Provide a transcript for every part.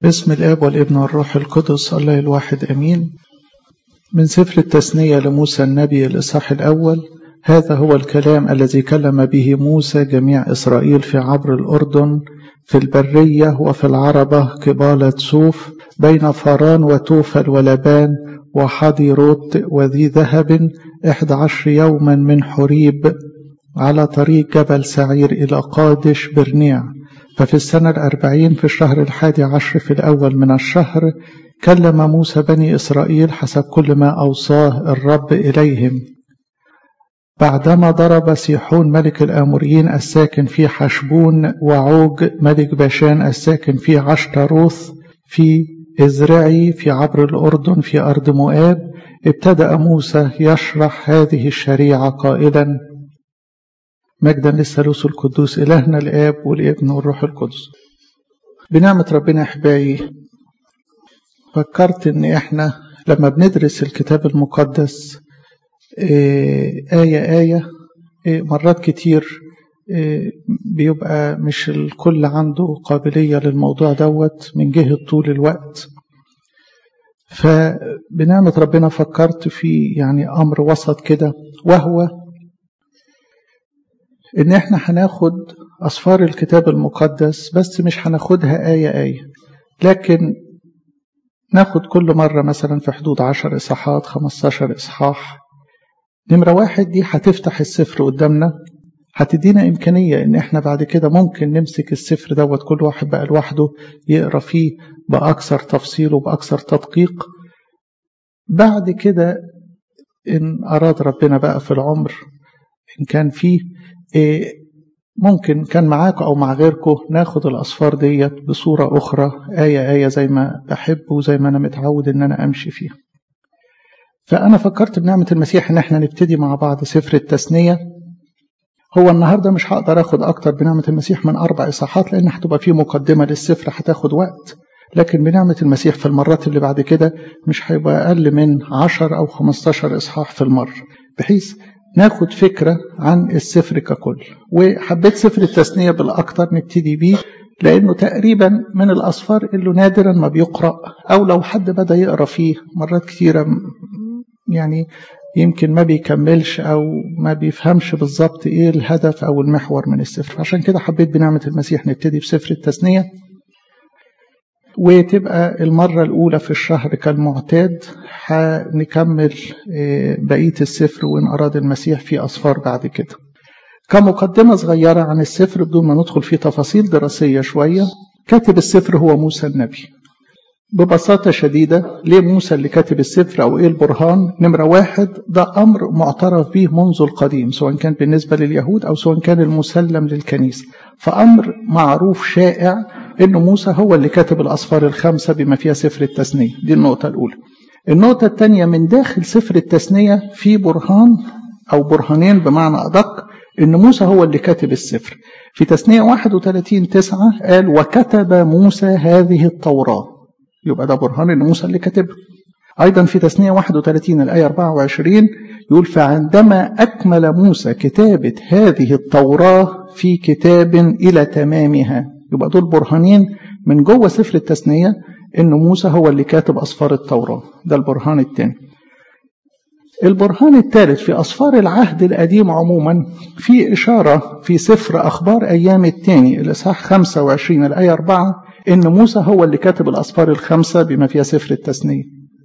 باسم الآب والابن والروح القدس الله الواحد أمين من سفر التثنية لموسى النبي الإصحاح الأول هذا هو الكلام الذي كلم به موسى جميع إسرائيل في عبر الأردن في البرية وفي العربة قبالة سوف بين فاران وتوفل ولبان وحضيروت وذي ذهب إحدى عشر يوما من حريب على طريق جبل سعير إلى قادش برنيع ففي السنة الأربعين في الشهر الحادي عشر في الأول من الشهر كلم موسى بني إسرائيل حسب كل ما أوصاه الرب إليهم بعدما ضرب سيحون ملك الآموريين الساكن في حشبون وعوج ملك باشان الساكن في عشتروث في إزرعي في عبر الأردن في أرض مؤاب ابتدأ موسى يشرح هذه الشريعة قائلا مجدا للثالوث القدوس إلهنا الآب والابن والروح القدس بنعمة ربنا أحبائي فكرت إن إحنا لما بندرس الكتاب المقدس آية آية مرات كتير بيبقى مش الكل عنده قابلية للموضوع دوت من جهة طول الوقت فبنعمة ربنا فكرت في يعني أمر وسط كده وهو إن إحنا هناخد أسفار الكتاب المقدس بس مش هناخدها آية آية لكن ناخد كل مرة مثلا في حدود عشر إصحاحات خمستاشر إصحاح نمرة واحد دي هتفتح السفر قدامنا هتدينا إمكانية إن إحنا بعد كده ممكن نمسك السفر دوت كل واحد بقى لوحده يقرأ فيه بأكثر تفصيل وبأكثر تدقيق بعد كده إن أراد ربنا بقى في العمر إن كان فيه إيه ممكن كان معاكم أو مع غيركم ناخد الأصفار ديت بصورة أخرى آية آية زي ما بحب وزي ما أنا متعود إن أنا أمشي فيها فأنا فكرت بنعمة المسيح إن إحنا نبتدي مع بعض سفر التثنية هو النهارده مش هقدر اخد اكتر بنعمة المسيح من اربع اصحاحات لان هتبقى في مقدمة للسفر هتاخد وقت لكن بنعمة المسيح في المرات اللي بعد كده مش هيبقى اقل من عشر او خمستاشر اصحاح في المرة بحيث ناخد فكرة عن السفر ككل وحبيت سفر التثنية بالاكتر نبتدي بيه لانه تقريبا من الاسفار اللي نادرا ما بيقرأ او لو حد بدأ يقرأ فيه مرات كتيرة يعني يمكن ما بيكملش أو ما بيفهمش بالظبط إيه الهدف أو المحور من السفر عشان كده حبيت بنعمة المسيح نبتدي بسفر التثنية وتبقى المرة الأولى في الشهر كالمعتاد هنكمل بقية السفر وإن أراد المسيح في أصفار بعد كده كمقدمة صغيرة عن السفر بدون ما ندخل في تفاصيل دراسية شوية كاتب السفر هو موسى النبي ببساطة شديدة ليه موسى اللي كاتب السفر أو إيه البرهان نمرة واحد ده أمر معترف به منذ القديم سواء كان بالنسبة لليهود أو سواء كان المسلم للكنيسة فأمر معروف شائع إن موسى هو اللي كاتب الأصفار الخمسة بما فيها سفر التثنية دي النقطة الأولى النقطة الثانية من داخل سفر التثنية في برهان أو برهانين بمعنى أدق إن موسى هو اللي كاتب السفر في تثنية 31 تسعة قال وكتب موسى هذه التوراة يبقى ده برهان ان موسى اللي كاتبها ايضا في تثنيه 31 الايه 24 يقول فعندما اكمل موسى كتابه هذه التوراه في كتاب الى تمامها يبقى دول برهانين من جوه سفر التثنيه ان موسى هو اللي كاتب اسفار التوراه ده البرهان الثاني البرهان الثالث في أسفار العهد القديم عموما في إشارة في سفر أخبار أيام الثاني الإصحاح 25 الآية 4 إن موسى هو اللي كاتب الأسفار الخمسة بما فيها سفر التثنية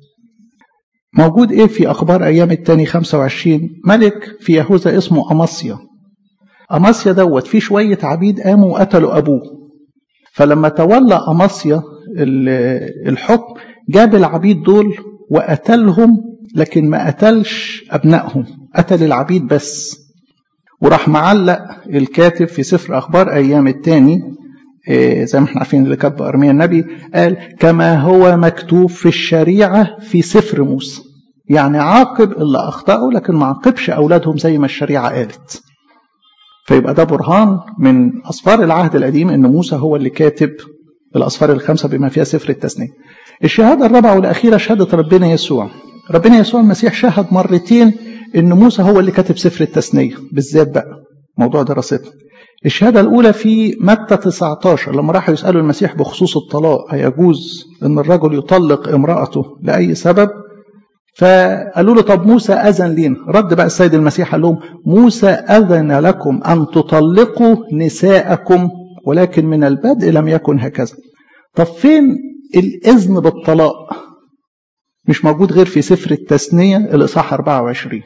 موجود إيه في أخبار أيام التاني 25 ملك في يهوذا اسمه أماسيا أماسيا دوت في شوية عبيد قاموا وقتلوا أبوه فلما تولى أماسيا الحكم جاب العبيد دول وقتلهم لكن ما قتلش أبنائهم قتل العبيد بس وراح معلق الكاتب في سفر أخبار أيام التاني زي ما احنا عارفين اللي كتب أرميا النبي قال كما هو مكتوب في الشريعة في سفر موسى يعني عاقب اللي أخطأوا لكن ما عاقبش أولادهم زي ما الشريعة قالت فيبقى ده برهان من أسفار العهد القديم إن موسى هو اللي كاتب الأسفار الخمسة بما فيها سفر التثنية الشهادة الرابعة والأخيرة شهادة ربنا يسوع ربنا يسوع المسيح شهد مرتين إن موسى هو اللي كاتب سفر التثنية بالذات بقى موضوع دراستنا الشهادة الأولى في متى 19 لما راحوا يسألوا المسيح بخصوص الطلاق هيجوز أن الرجل يطلق امرأته لأي سبب فقالوا له طب موسى أذن لينا رد بقى السيد المسيح قال لهم موسى أذن لكم أن تطلقوا نساءكم ولكن من البدء لم يكن هكذا طب فين الإذن بالطلاق مش موجود غير في سفر التثنية الإصحاح 24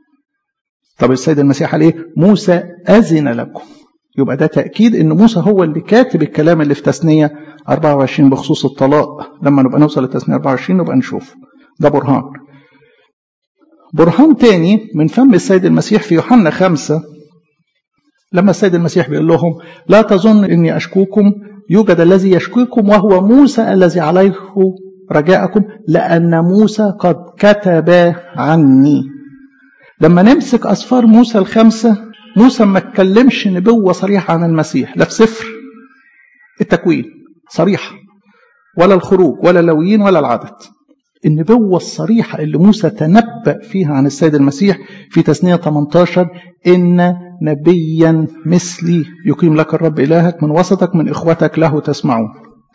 طب السيد المسيح قال ايه موسى أذن لكم يبقى ده تأكيد ان موسى هو اللي كاتب الكلام اللي في تثنية 24 بخصوص الطلاق لما نبقى نوصل لتثنية 24 نبقى نشوف ده برهان برهان تاني من فم السيد المسيح في يوحنا خمسة لما السيد المسيح بيقول لهم لا تظن اني اشكوكم يوجد الذي يشكوكم وهو موسى الذي عليه رجاءكم لان موسى قد كتب عني لما نمسك اسفار موسى الخمسه موسى ما اتكلمش نبوه صريحه عن المسيح لا في سفر التكوين صريحه ولا الخروج ولا اللويين ولا العدد النبوة الصريحة اللي موسى تنبأ فيها عن السيد المسيح في تثنية 18 إن نبيا مثلي يقيم لك الرب إلهك من وسطك من إخوتك له تسمعون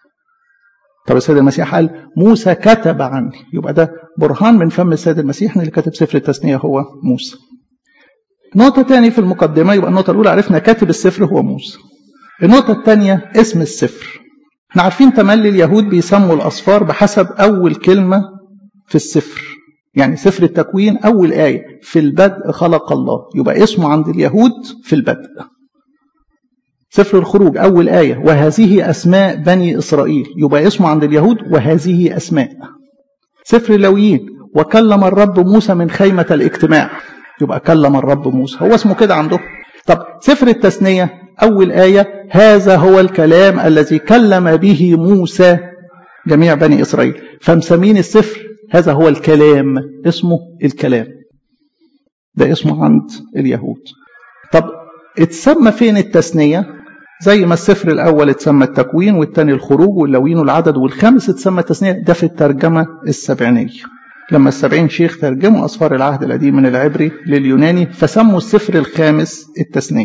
طب السيد المسيح قال موسى كتب عني يبقى ده برهان من فم السيد المسيح اللي كاتب سفر التثنية هو موسى نقطة تاني في المقدمة يبقى النقطة الأولى عرفنا كاتب السفر هو موسى النقطة الثانية اسم السفر احنا عارفين تملي اليهود بيسموا الأصفار بحسب أول كلمة في السفر يعني سفر التكوين أول آية في البدء خلق الله يبقى اسمه عند اليهود في البدء سفر الخروج أول آية وهذه أسماء بني إسرائيل يبقى اسمه عند اليهود وهذه أسماء سفر اللويين وكلم الرب موسى من خيمة الاجتماع يبقى كلم الرب موسى هو اسمه كده عنده طب سفر التثنية أول آية هذا هو الكلام الذي كلم به موسى جميع بني إسرائيل فمسمين السفر هذا هو الكلام اسمه الكلام ده اسمه عند اليهود طب اتسمى فين التثنية زي ما السفر الأول اتسمى التكوين والثاني الخروج واللوين والعدد والخامس اتسمى التثنية ده في الترجمة السبعينية لما السبعين شيخ ترجموا أسفار العهد القديم من العبري لليوناني فسموا السفر الخامس التثنية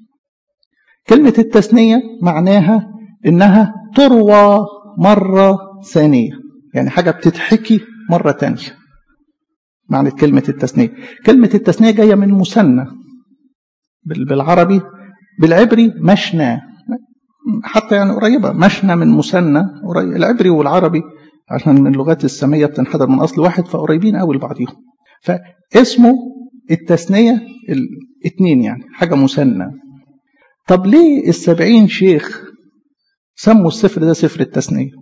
كلمة التثنية معناها إنها تروى مرة ثانية يعني حاجة بتتحكي مرة تانية معنى كلمة التثنية كلمة التثنية جاية من مثنى بالعربي بالعبري مشنى حتى يعني قريبة مشنى من مثنى العبري والعربي عشان من اللغات السامية بتنحدر من أصل واحد فقريبين قوي لبعضهم فاسمه التثنية الاثنين يعني حاجة مثنى طب ليه السبعين شيخ سموا السفر ده سفر التثنية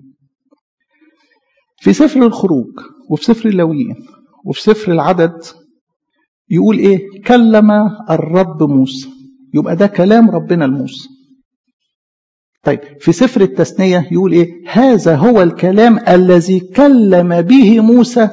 في سفر الخروج وفي سفر اللويين وفي سفر العدد يقول ايه كلم الرب موسى يبقى ده كلام ربنا لموسى طيب في سفر التثنية يقول ايه هذا هو الكلام الذي كلم به موسى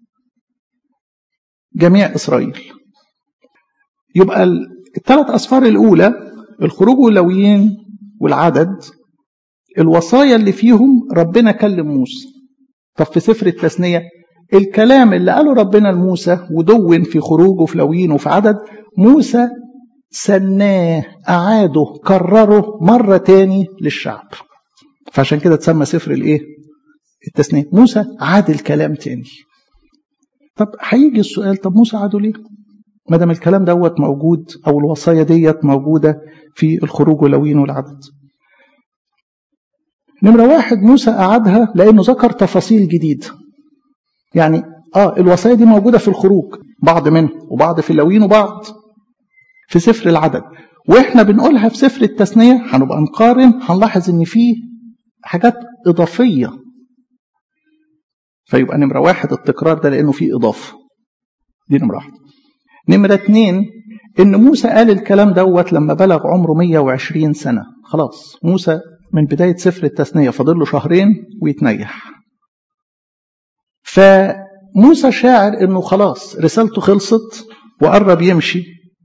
جميع إسرائيل يبقى الثلاث أسفار الأولى الخروج واللويين والعدد الوصايا اللي فيهم ربنا كلم موسى طب في سفر التثنية الكلام اللي قاله ربنا لموسى ودون في خروج وفي لويين وفي عدد موسى سناه أعاده كرره مرة تاني للشعب فعشان كده تسمى سفر الايه التثنية موسى عاد الكلام تاني طب هيجي السؤال طب موسى عاده ليه ما دام الكلام دوت موجود او الوصايا ديت موجوده في الخروج واللوين والعدد نمره واحد موسى قعدها لانه ذكر تفاصيل جديده يعني اه الوصايا دي موجوده في الخروج بعض منها وبعض في اللوين وبعض في سفر العدد واحنا بنقولها في سفر التثنيه هنبقى نقارن هنلاحظ ان في حاجات اضافيه فيبقى نمره واحد التكرار ده لانه فيه اضافه دي نمره واحد نمره اتنين ان موسى قال الكلام دوت لما بلغ عمره 120 سنه خلاص موسى من بدايه سفر التثنيه فاضل له شهرين ويتنيح فموسى شاعر انه خلاص رسالته خلصت وقرب يمشي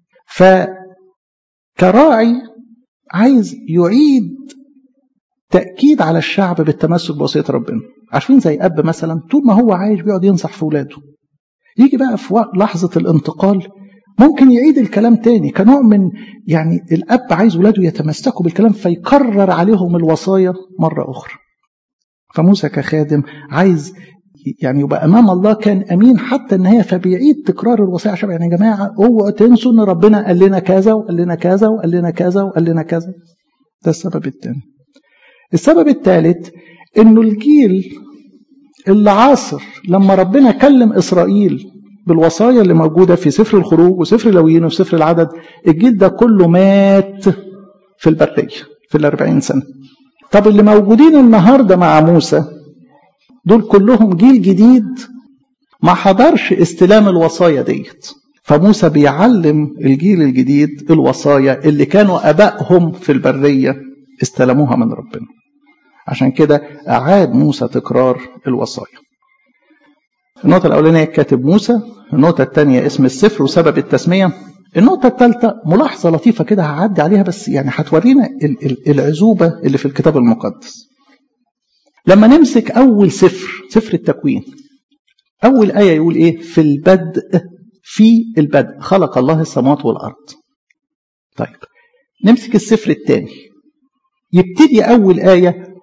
فكراعي عايز يعيد تأكيد على الشعب بالتمسك بوصية ربنا عارفين زي أب مثلا طول ما هو عايش بيقعد ينصح في ولاده يجي بقى في لحظة الانتقال ممكن يعيد الكلام تاني كنوع من يعني الأب عايز ولاده يتمسكوا بالكلام فيكرر عليهم الوصايا مرة أخرى فموسى كخادم عايز يعني يبقى امام الله كان امين حتى النهايه فبيعيد تكرار الوصيه عشان يعني يا جماعه اوعوا تنسوا ان ربنا قال لنا كذا وقال لنا كذا وقال لنا كذا وقال لنا كذا ده السبب الثاني السبب الثالث انه الجيل اللي عاصر لما ربنا كلم اسرائيل بالوصايا اللي موجوده في سفر الخروج وسفر اللاويين وسفر العدد الجيل ده كله مات في البريه في الأربعين سنه طب اللي موجودين النهارده مع موسى دول كلهم جيل جديد ما حضرش استلام الوصايا ديت فموسى بيعلم الجيل الجديد الوصايا اللي كانوا ابائهم في البريه استلموها من ربنا عشان كده اعاد موسى تكرار الوصايا النقطه الاولانيه كاتب موسى النقطه الثانيه اسم السفر وسبب التسميه النقطه الثالثه ملاحظه لطيفه كده هعدي عليها بس يعني هتورينا العزوبه اللي في الكتاب المقدس لما نمسك أول سفر سفر التكوين أول آية يقول إيه في البدء في البدء خلق الله السماوات والأرض طيب نمسك السفر الثاني يبتدي أول آية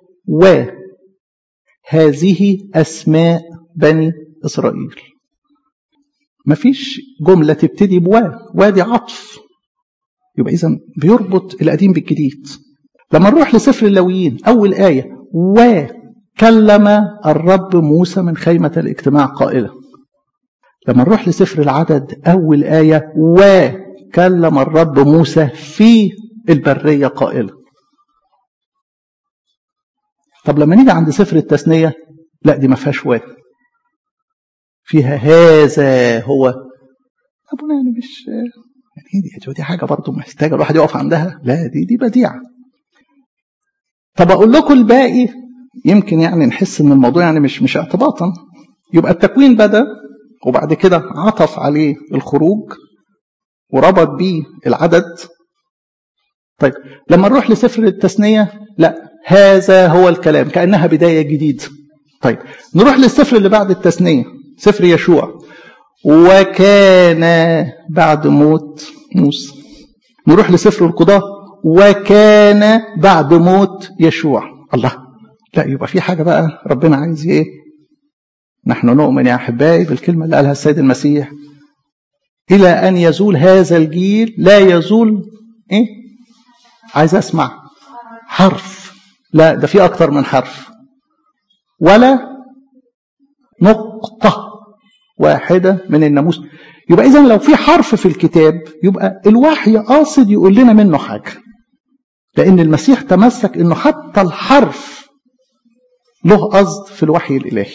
وهذه أسماء بني إسرائيل مفيش جملة تبتدي بوا وادي عطف يبقى إذا بيربط القديم بالجديد لما نروح لسفر اللاويين أول آية و كلم الرب موسى من خيمة الاجتماع قائلا لما نروح لسفر العدد أول آية وكلم الرب موسى في البرية قائلا طب لما نيجي عند سفر التثنية لا دي ما فيهاش و فيها هذا هو أبونا يعني مش يعني دي, دي حاجة برضه محتاجة الواحد يقف عندها لا دي دي بديعة طب أقول لكم الباقي يمكن يعني نحس ان الموضوع يعني مش مش اعتباطا يبقى التكوين بدا وبعد كده عطف عليه الخروج وربط بيه العدد طيب لما نروح لسفر التثنية لا هذا هو الكلام كأنها بداية جديدة طيب نروح للسفر اللي بعد التثنية سفر يشوع وكان بعد موت موسى نروح لسفر القضاء وكان بعد موت يشوع الله لا يبقى في حاجة بقى ربنا عايز ايه نحن نؤمن يا أحبائي بالكلمة اللي قالها السيد المسيح إلى أن يزول هذا الجيل لا يزول إيه عايز أسمع حرف لا ده في أكتر من حرف ولا نقطة واحدة من الناموس يبقى إذا لو في حرف في الكتاب يبقى الوحي قاصد يقول لنا منه حاجة لأن المسيح تمسك إنه حتى الحرف له قصد في الوحي الإلهي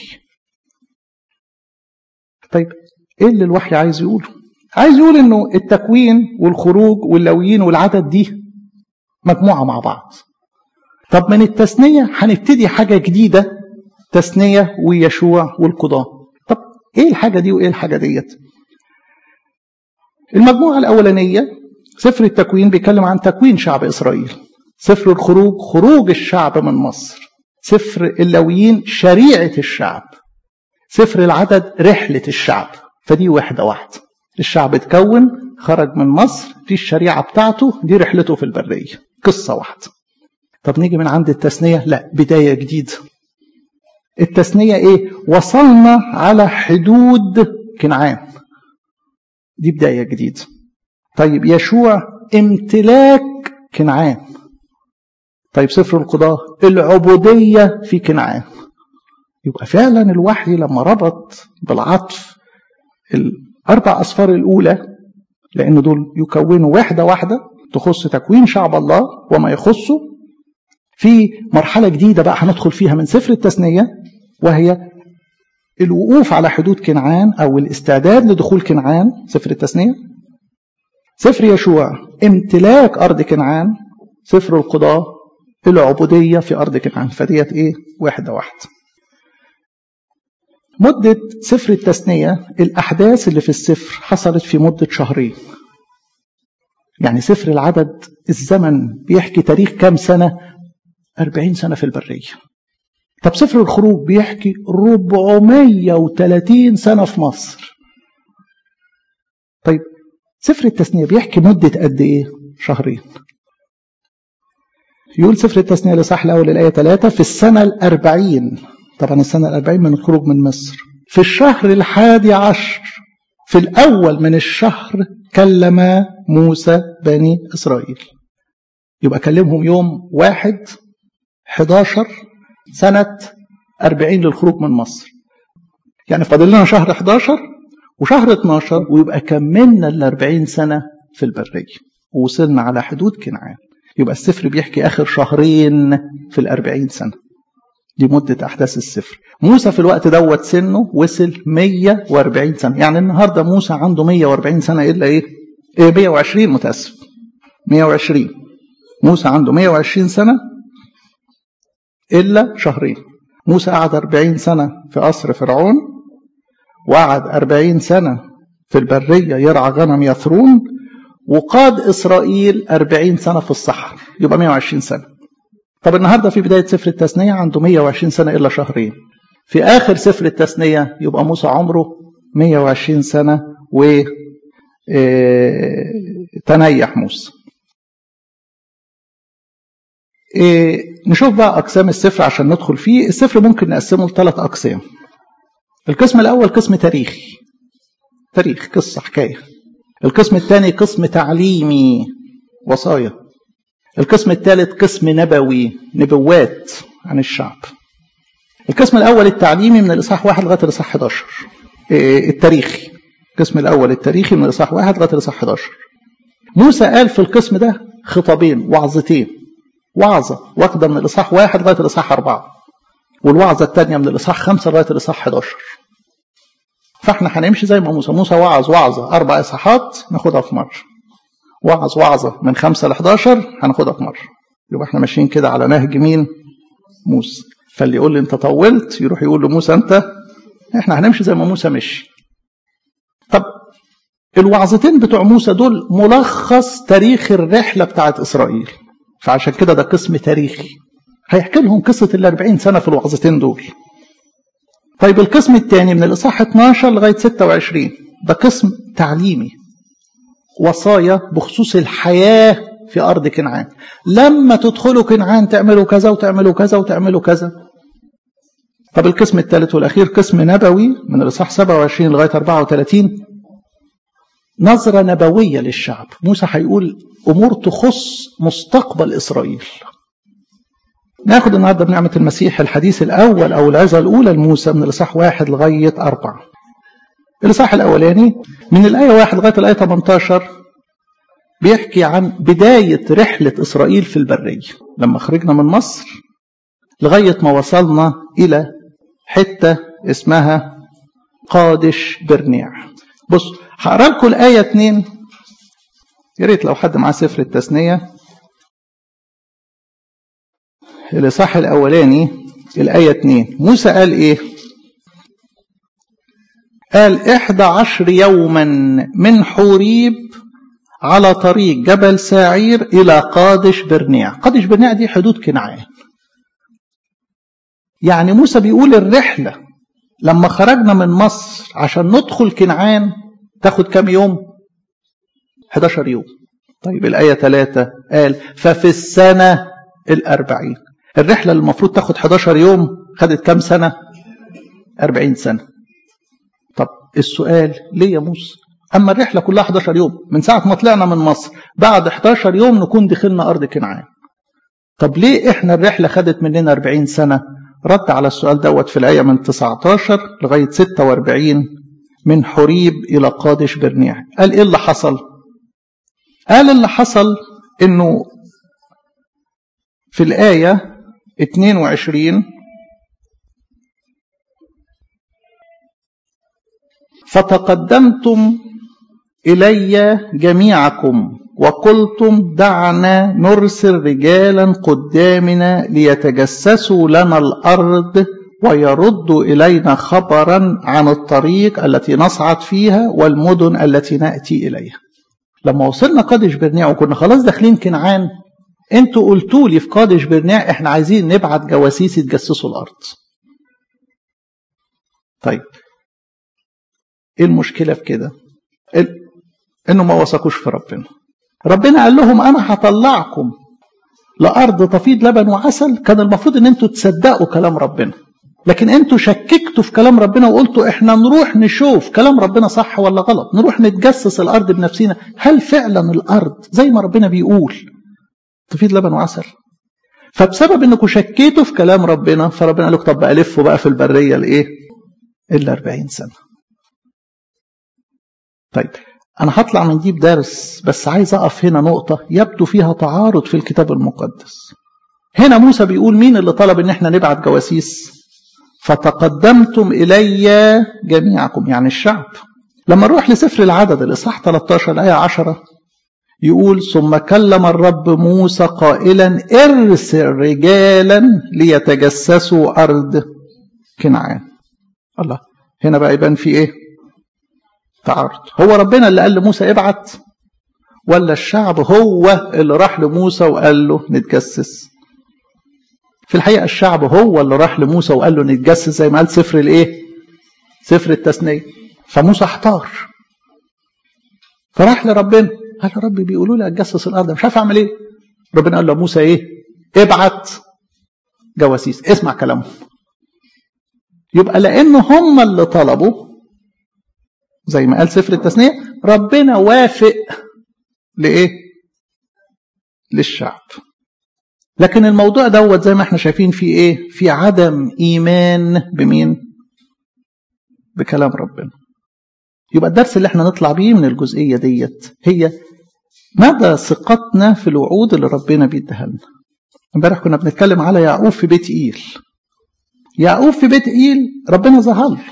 طيب إيه اللي الوحي عايز يقوله عايز يقول إنه التكوين والخروج واللويين والعدد دي مجموعة مع بعض طب من التثنية هنبتدي حاجة جديدة تثنية ويشوع والقضاء طب إيه الحاجة دي وإيه الحاجة ديت المجموعة الأولانية سفر التكوين بيتكلم عن تكوين شعب إسرائيل سفر الخروج خروج الشعب من مصر سفر اللويين شريعة الشعب سفر العدد رحلة الشعب فدي واحدة واحدة الشعب اتكون خرج من مصر دي الشريعة بتاعته دي رحلته في البرية قصة واحدة طب نيجي من عند التثنية لا بداية جديدة التثنية ايه وصلنا على حدود كنعان دي بداية جديدة طيب يشوع امتلاك كنعان طيب سفر القضاء العبودية في كنعان يبقى فعلا الوحي لما ربط بالعطف الأربع أصفار الأولى لأن دول يكونوا واحدة واحدة تخص تكوين شعب الله وما يخصه في مرحلة جديدة بقى هندخل فيها من سفر التثنية وهي الوقوف على حدود كنعان أو الاستعداد لدخول كنعان سفر التثنية سفر يشوع امتلاك أرض كنعان سفر القضاء العبودية في أرض كنعان فديت إيه واحدة واحدة مدة سفر التثنية الأحداث اللي في السفر حصلت في مدة شهرين يعني سفر العدد الزمن بيحكي تاريخ كام سنة أربعين سنة في البرية طب سفر الخروج بيحكي 430 سنة في مصر طيب سفر التثنية بيحكي مدة قد إيه؟ شهرين يقول سفر التثنية لصح الأول الآية 3 في السنة الأربعين طبعا السنة الأربعين من الخروج من مصر في الشهر الحادي عشر في الأول من الشهر كلم موسى بني إسرائيل يبقى كلمهم يوم واحد 11 سنة 40 للخروج من مصر يعني فاضل لنا شهر 11 وشهر 12 ويبقى كملنا ال 40 سنة في البرية ووصلنا على حدود كنعان يبقى السفر بيحكي آخر شهرين في ال 40 سنة دي مدة أحداث السفر موسى في الوقت دوت سنه وصل 140 سنة يعني النهاردة موسى عنده 140 سنة إلا إيه؟ إيه 120 متأسف 120 موسى عنده 120 سنة إلا شهرين موسى قعد 40 سنة في قصر فرعون وقعد 40 سنة في البرية يرعى غنم يثرون وقاد إسرائيل 40 سنة في الصحراء يبقى 120 سنة طب النهاردة في بداية سفر التثنية عنده 120 سنة إلا شهرين في آخر سفر التثنية يبقى موسى عمره 120 سنة و تنيح موسى إيه نشوف بقى أقسام السفر عشان ندخل فيه السفر ممكن نقسمه لثلاث أقسام القسم الأول قسم تاريخي تاريخ قصة حكاية القسم الثاني قسم تعليمي وصايا القسم الثالث قسم نبوي نبوات عن الشعب القسم الأول التعليمي من الإصحاح واحد لغاية الإصحاح 11 إيه التاريخي القسم الأول التاريخي من الإصحاح واحد لغاية الإصحاح 11 موسى قال في القسم ده خطابين وعظتين وعظة واخدة من الإصحاح واحد لغاية الإصحاح أربعة والوعظة الثانية من الإصحاح خمسة لغاية الإصحاح 11 فاحنا هنمشي زي ما موسى موسى وعظ وعظة أربع إصحاحات ناخدها في مرة وعظ وعظة من خمسة ل 11 هناخدها في مرة يبقى احنا ماشيين كده على نهج مين؟ موسى فاللي يقول لي انت طولت يروح يقول لموسى انت احنا هنمشي زي ما موسى مشي طب الوعظتين بتوع موسى دول ملخص تاريخ الرحلة بتاعت إسرائيل فعشان كده ده قسم تاريخي هيحكي لهم قصة ال 40 سنة في الوعظتين دول طيب القسم الثاني من الإصحاح 12 لغاية 26 ده قسم تعليمي وصايا بخصوص الحياة في أرض كنعان لما تدخلوا كنعان تعملوا كذا وتعملوا كذا وتعملوا كذا طب القسم الثالث والأخير قسم نبوي من الإصحاح 27 لغاية 34 نظرة نبوية للشعب موسى هيقول أمور تخص مستقبل إسرائيل ناخد النهاردة بنعمة المسيح الحديث الأول أو العظة الأولى لموسى من الإصحاح واحد لغاية أربعة الإصحاح الأولاني من الآية واحد لغاية الآية 18 بيحكي عن بداية رحلة إسرائيل في البرية لما خرجنا من مصر لغاية ما وصلنا إلى حتة اسمها قادش برنيع بص هقرا لكم الآية 2 يا ريت لو حد معاه سفر التثنية الإصحاح الأولاني الآية 2 موسى قال إيه؟ قال إحدى عشر يوما من حوريب على طريق جبل ساعير إلى قادش برنيع قادش برنيع دي حدود كنعان يعني موسى بيقول الرحلة لما خرجنا من مصر عشان ندخل كنعان تاخد كام يوم 11 يوم طيب الآية 3 قال ففي السنة الأربعين الرحلة اللي المفروض تاخد 11 يوم خدت كام سنة 40 سنة طب السؤال ليه يا موسى أما الرحلة كلها 11 يوم من ساعة ما طلعنا من مصر بعد 11 يوم نكون دخلنا أرض كنعان طب ليه إحنا الرحلة خدت مننا 40 سنة رد على السؤال دوت في الآية من 19 لغاية 46 من حريب إلى قادش برنيع قال إيه اللي حصل قال اللي حصل إنه في الآية 22 فتقدمتم إلي جميعكم وقلتم دعنا نرسل رجالا قدامنا ليتجسسوا لنا الأرض ويردوا إلينا خبرا عن الطريق التي نصعد فيها والمدن التي نأتي إليها لما وصلنا قادش برنيع وكنا خلاص داخلين كنعان انتوا قلتوا لي في قادش برنيع احنا عايزين نبعت جواسيس يتجسسوا الارض طيب ايه المشكله في كده انه ما وثقوش في ربنا ربنا قال لهم انا هطلعكم لارض تفيض لبن وعسل كان المفروض ان انتوا تصدقوا كلام ربنا لكن انتوا شككتوا في كلام ربنا وقلتوا احنا نروح نشوف كلام ربنا صح ولا غلط نروح نتجسس الارض بنفسنا هل فعلا الارض زي ما ربنا بيقول تفيض لبن وعسل فبسبب انكم شكيتوا في كلام ربنا فربنا قال لكم طب بقى لفوا بقى في البريه الايه الا 40 سنه طيب انا هطلع من دي بدرس بس عايز اقف هنا نقطه يبدو فيها تعارض في الكتاب المقدس هنا موسى بيقول مين اللي طلب ان احنا نبعت جواسيس فتقدمتم الي جميعكم يعني الشعب لما نروح لسفر العدد الاصحاح 13 الايه 10 يقول ثم كلم الرب موسى قائلا ارسل رجالا ليتجسسوا ارض كنعان الله هنا بقى يبان في ايه تعارض هو ربنا اللي قال لموسى ابعت ولا الشعب هو اللي راح لموسى وقال له نتجسس في الحقيقة الشعب هو اللي راح لموسى وقال له نتجسس زي ما قال سفر الايه سفر التثنية فموسى احتار فراح لربنا قال له ربي بيقولوا لي اتجسس الارض مش عارف اعمل ايه ربنا قال له موسى ايه ابعت جواسيس اسمع كلامهم يبقى لان هم اللي طلبوا زي ما قال سفر التثنية ربنا وافق لإيه؟ للشعب لكن الموضوع دوت زي ما احنا شايفين في ايه؟ في عدم ايمان بمين؟ بكلام ربنا. يبقى الدرس اللي احنا نطلع بيه من الجزئية ديت هي مدى ثقتنا في الوعود اللي ربنا بيديها لنا. امبارح كنا بنتكلم على يعقوب في بيت ايل. يعقوب في بيت ايل ربنا ظهر له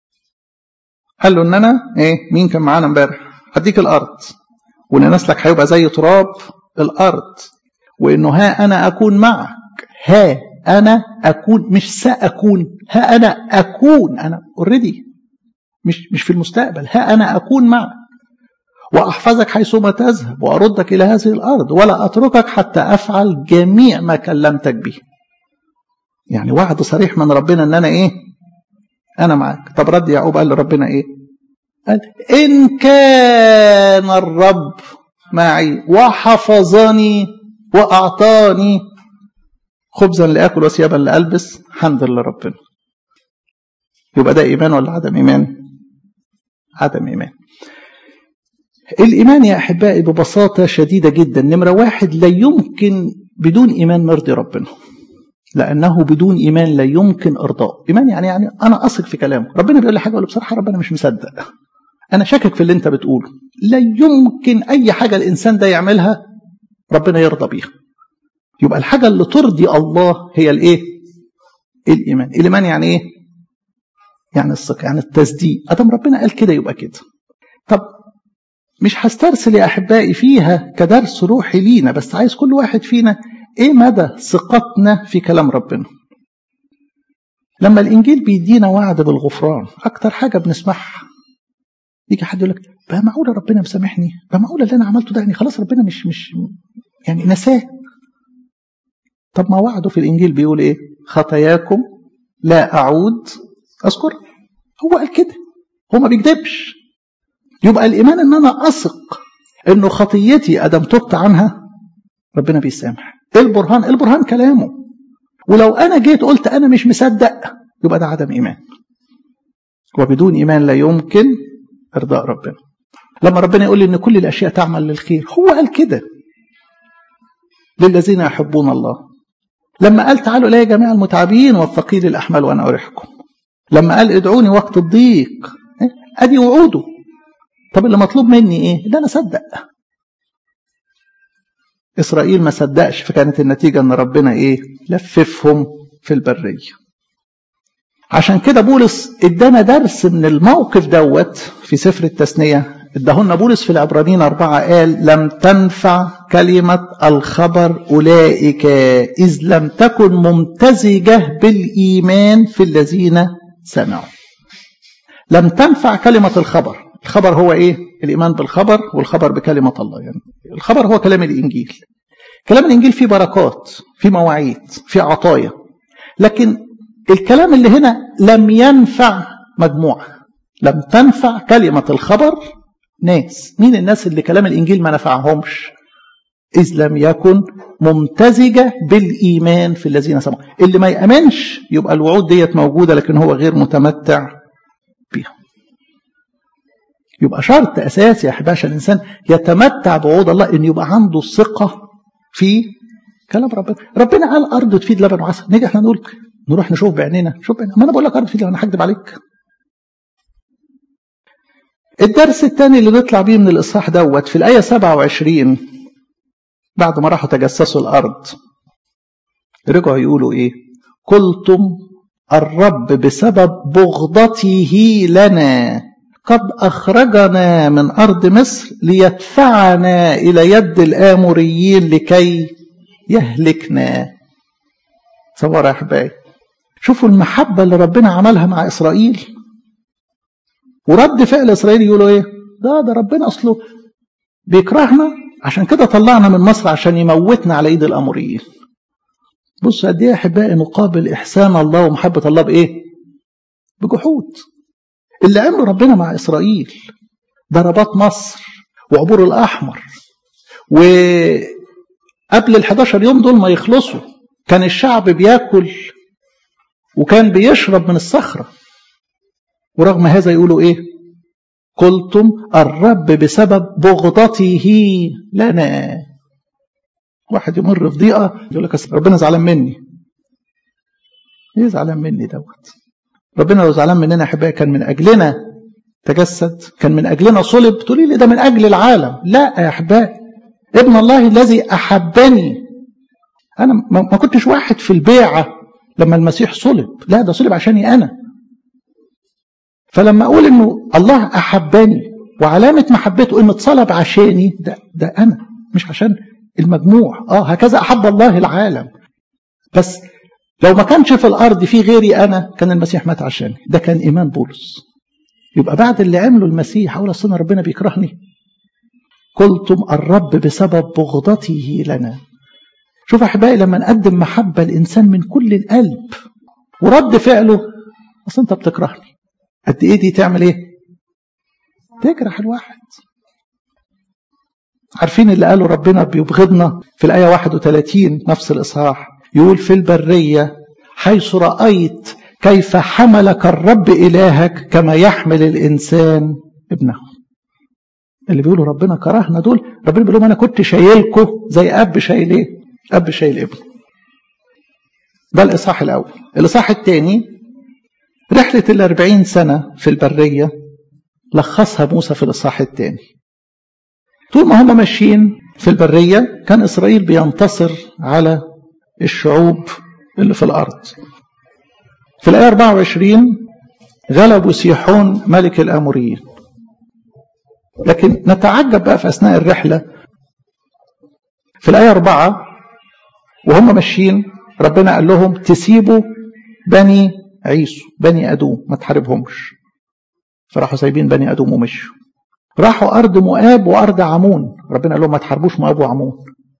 قال له ان انا ايه مين كان معانا امبارح هديك الارض وان نسلك هيبقى زي تراب الارض وانه ها انا اكون معك ها انا اكون مش ساكون ها انا اكون انا اوريدي مش مش في المستقبل ها انا اكون معك واحفظك حيثما تذهب واردك الى هذه الارض ولا اتركك حتى افعل جميع ما كلمتك به يعني وعد صريح من ربنا ان انا ايه انا معاك طب رد يعقوب قال لربنا ايه قال ان كان الرب معي وحفظني واعطاني خبزا لاكل وثيابا لالبس حمدا لربنا يبقى ده ايمان ولا عدم ايمان عدم ايمان الايمان يا احبائي ببساطه شديده جدا نمره واحد لا يمكن بدون ايمان نرضي ربنا لانه بدون ايمان لا يمكن ارضاء ايمان يعني يعني انا اثق في كلامه ربنا بيقول لي حاجه اقول بصراحه ربنا مش مصدق انا شاكك في اللي انت بتقوله لا يمكن اي حاجه الانسان ده يعملها ربنا يرضى بيها يبقى الحاجه اللي ترضي الله هي الايه الايمان الايمان يعني ايه يعني الثقه يعني التصديق ادم ربنا قال كده يبقى كده طب مش هسترسل يا احبائي فيها كدرس روحي لينا بس عايز كل واحد فينا ايه مدى ثقتنا في كلام ربنا لما الانجيل بيدينا وعد بالغفران اكتر حاجه بنسمعها يجي حد يقول لك بقى معقوله ربنا مسامحني بقى معقوله اللي انا عملته ده يعني خلاص ربنا مش مش يعني نساه طب ما وعده في الانجيل بيقول ايه خطاياكم لا اعود اذكر هو قال كده هو ما بيكذبش يبقى الايمان ان انا اثق انه خطيتي ادم تبت عنها ربنا بيسامح ايه البرهان البرهان كلامه ولو انا جيت قلت انا مش مصدق يبقى ده عدم ايمان وبدون ايمان لا يمكن ارضاء ربنا لما ربنا يقول لي ان كل الاشياء تعمل للخير هو قال كده للذين يحبون الله لما قال تعالوا الي جميع المتعبين والثقيل الاحمال وانا اريحكم لما قال ادعوني وقت الضيق ادي وعوده طب اللي مطلوب مني ايه ده انا اصدق إسرائيل ما صدقش فكانت النتيجة أن ربنا إيه لففهم في البرية عشان كده بولس ادانا درس من الموقف دوت في سفر التثنية ادهن بولس في العبرانيين أربعة قال لم تنفع كلمة الخبر أولئك إذ لم تكن ممتزجة بالإيمان في الذين سمعوا لم تنفع كلمة الخبر الخبر هو ايه الايمان بالخبر والخبر بكلمه الله يعني الخبر هو كلام الانجيل كلام الانجيل فيه بركات فيه مواعيد فيه عطايا لكن الكلام اللي هنا لم ينفع مجموعه لم تنفع كلمه الخبر ناس مين الناس اللي كلام الإنجيل ما نفعهمش إذ لم يكن ممتزجة بالإيمان في الذين سمعوا اللي ما يأمنش يبقى الوعود ديت موجودة لكن هو غير متمتع بها يبقى شرط أساسي يا أحباب عشان الإنسان يتمتع بوعود الله إن يبقى عنده ثقة في كلام ربنا ربنا قال أرض تفيد لبن وعسل نيجي احنا نقول نروح نشوف بعينينا شوف بعينينا ما أنا بقول لك أرض تفيد لبن أنا هكذب عليك الدرس الثاني اللي نطلع بيه من الإصحاح دوت في الآية 27 بعد ما راحوا تجسسوا الأرض رجعوا يقولوا إيه قلتم الرب بسبب بغضته لنا قد أخرجنا من أرض مصر ليدفعنا إلى يد الآموريين لكي يهلكنا صور يا أحبائي شوفوا المحبة اللي ربنا عملها مع إسرائيل ورد فعل إسرائيل يقولوا إيه ده ده ربنا أصله بيكرهنا عشان كده طلعنا من مصر عشان يموتنا على ايد الاموريين بصوا قد ايه يا احبائي نقابل احسان الله ومحبه الله بايه بجحود اللي عمله ربنا مع اسرائيل ضربات مصر وعبور الاحمر وقبل ال 11 يوم دول ما يخلصوا كان الشعب بياكل وكان بيشرب من الصخره ورغم هذا يقولوا ايه قلتم الرب بسبب بغضته لنا واحد يمر في ضيقه يقول لك ربنا زعلان مني ايه زعلان مني دوت ربنا لو زعلان مننا احبائي كان من اجلنا تجسد كان من اجلنا صلب تقولي لي ده من اجل العالم لا يا احبائي ابن الله الذي احبني انا ما كنتش واحد في البيعه لما المسيح صلب لا ده صلب عشاني انا فلما اقول انه الله احبني وعلامه محبته انه اتصلب عشاني ده ده انا مش عشان المجموع اه هكذا احب الله العالم بس لو ما كانش في الارض في غيري انا كان المسيح مات عشاني ده كان ايمان بولس يبقى بعد اللي عمله المسيح اقول اصل ربنا بيكرهني قلتم الرب بسبب بغضته لنا شوف احبائي لما نقدم محبه الانسان من كل القلب ورد فعله اصل انت بتكرهني قد ايه دي تعمل ايه تجرح الواحد عارفين اللي قاله ربنا بيبغضنا في الآية 31 نفس الإصحاح يقول في البرية حيث رأيت كيف حملك الرب إلهك كما يحمل الإنسان ابنه اللي بيقولوا ربنا كرهنا دول ربنا بيقول لهم أنا كنت شايلكم زي أب شايل إيه أب شايل ابنه ده الإصحاح الأول الإصحاح الثاني رحلة الأربعين سنة في البرية لخصها موسى في الإصحاح الثاني طول ما هم ماشيين في البرية كان إسرائيل بينتصر على الشعوب اللي في الأرض في الآية 24 غلبوا سيحون ملك الأموريين لكن نتعجب بقى في أثناء الرحلة في الآية 4 وهم ماشيين ربنا قال لهم تسيبوا بني عيسو بني أدوم ما تحاربهمش فراحوا سايبين بني أدوم ومشوا راحوا أرض مؤاب وأرض عمون ربنا قال لهم ما تحاربوش مؤاب وعمون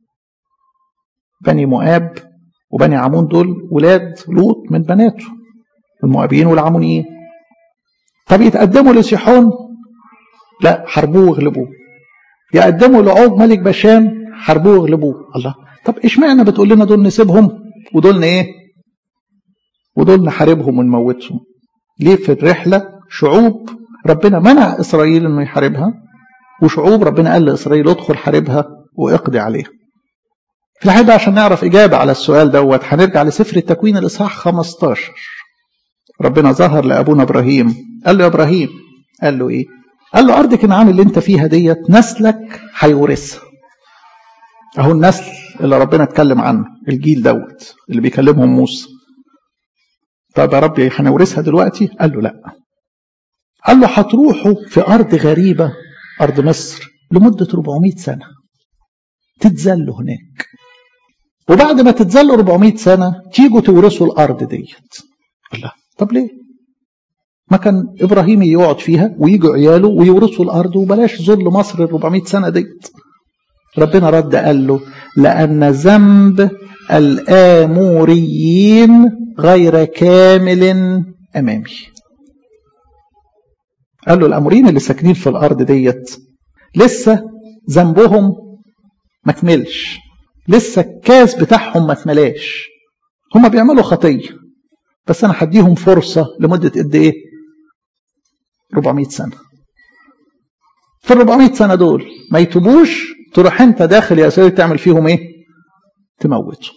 بني مؤاب وبني عمون دول ولاد لوط من بناته المؤابيين والعمونيين طب يتقدموا لسيحون لا حاربوه وغلبوه يقدموا لعوج ملك بشام حاربوه وغلبوه الله طب اشمعنى بتقول لنا دول نسيبهم ودول ايه ودول نحاربهم ونموتهم ليه في الرحله شعوب ربنا منع إسرائيل أنه يحاربها وشعوب ربنا قال لإسرائيل ادخل حاربها واقضي عليها في الحقيقة عشان نعرف إجابة على السؤال دوت هنرجع لسفر التكوين الإصحاح 15 ربنا ظهر لأبونا إبراهيم قال له يا إبراهيم قال له إيه قال له أرض كنعان اللي أنت فيها ديت نسلك هيورثها أهو النسل اللي ربنا اتكلم عنه الجيل دوت اللي بيكلمهم موسى طب يا ربي هنورثها دلوقتي قال له لا قال له هتروحوا في أرض غريبة أرض مصر لمدة 400 سنة تتذلوا هناك وبعد ما تتذلوا 400 سنة تيجوا تورثوا الأرض ديت الله طب ليه ما كان إبراهيم يقعد فيها ويجوا عياله ويورثوا الأرض وبلاش ذل مصر ال 400 سنة ديت ربنا رد قال له لأن ذنب الآموريين غير كامل أمامي قال له الأمورين اللي ساكنين في الأرض ديت لسه ذنبهم ما كملش لسه الكاس بتاعهم ما اتملاش هم بيعملوا خطيه بس انا هديهم فرصه لمده قد ايه 400 سنه في ال 400 سنه دول ما يتوبوش تروح انت داخل يا اسرائيل تعمل فيهم ايه تموتهم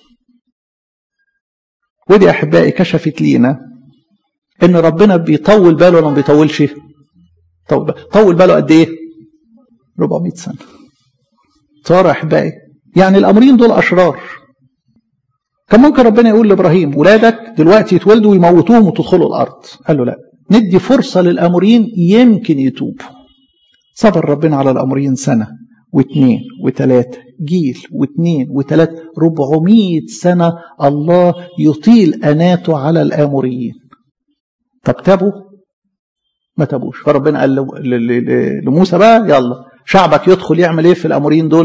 ودي احبائي كشفت لينا ان ربنا بيطول باله ولا ما بيطولش طول باله طول باله قد ايه 400 سنه صار احبائي يعني الامرين دول اشرار كان ممكن ربنا يقول لابراهيم ولادك دلوقتي يتولدوا ويموتوهم وتدخلوا الارض قال له لا ندي فرصه للامورين يمكن يتوبوا صبر ربنا على الامرين سنه واثنين وثلاثه جيل واثنين وثلاثه 400 سنه الله يطيل اناته على الاموريين طب تابوا ما تابوش فربنا قال لموسى بقى يلا شعبك يدخل يعمل ايه في الامورين دول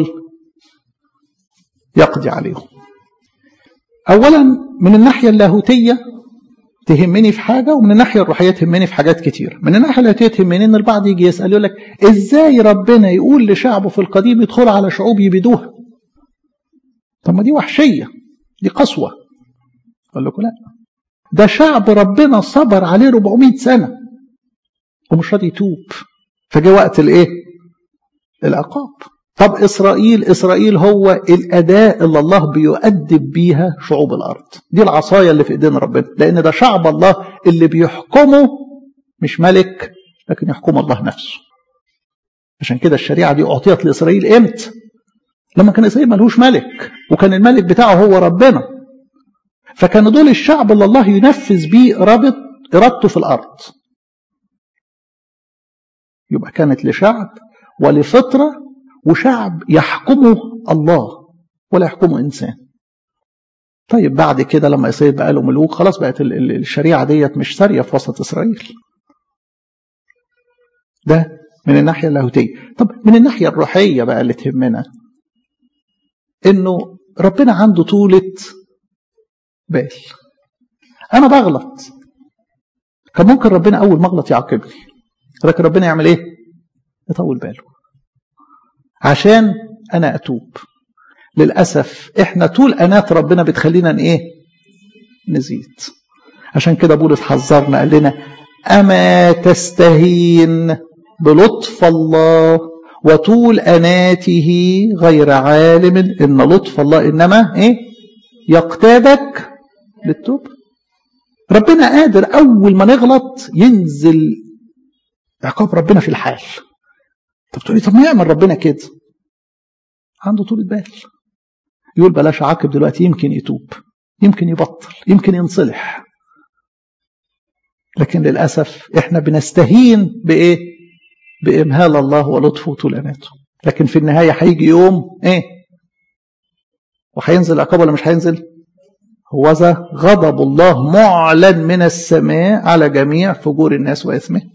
يقضي عليهم اولا من الناحيه اللاهوتيه تهمني في حاجه ومن الناحيه الروحيه تهمني في حاجات كتير من الناحيه اللاهوتيه تهمني ان البعض يجي يسال يقول لك ازاي ربنا يقول لشعبه في القديم يدخلوا على شعوب يبيدوها طب ما دي وحشيه دي قسوه اقول لكم لا ده شعب ربنا صبر عليه 400 سنه ومش راضي يتوب فجاء وقت الايه العقاب طب إسرائيل إسرائيل هو الأداة اللي الله بيؤدب بيها شعوب الأرض دي العصاية اللي في إيدين ربنا لأن ده شعب الله اللي بيحكمه مش ملك لكن يحكم الله نفسه عشان كده الشريعة دي أعطيت لإسرائيل إمتى لما كان إسرائيل ملهوش ملك وكان الملك بتاعه هو ربنا فكان دول الشعب اللي الله ينفذ بيه رابط إرادته في الأرض يبقى كانت لشعب ولفطرة وشعب يحكمه الله ولا يحكمه إنسان طيب بعد كده لما إسرائيل بقى له ملوك خلاص بقت الشريعة ديت مش سارية في وسط إسرائيل ده من الناحية اللاهوتية طب من الناحية الروحية بقى اللي تهمنا إنه ربنا عنده طولة بال أنا بغلط كان ممكن ربنا أول ما أغلط يعاقبني لكن ربنا يعمل إيه؟ يطول باله عشان أنا أتوب للأسف إحنا طول أنات ربنا بتخلينا إيه نزيد عشان كده بولس حذرنا قال لنا أما تستهين بلطف الله وطول أناته غير عالم إن لطف الله إنما إيه يقتادك للتوب ربنا قادر أول ما نغلط ينزل عقاب ربنا في الحال طب تقولي طب ما يعمل ربنا كده عنده طولة بال يقول بلاش عاقب دلوقتي يمكن يتوب يمكن يبطل يمكن ينصلح لكن للأسف احنا بنستهين بإيه بإمهال الله ولطفه طول أناته لكن في النهاية هيجي يوم إيه وهينزل عقاب ولا مش هينزل هو ذا غضب الله معلن من السماء على جميع فجور الناس وإثمهم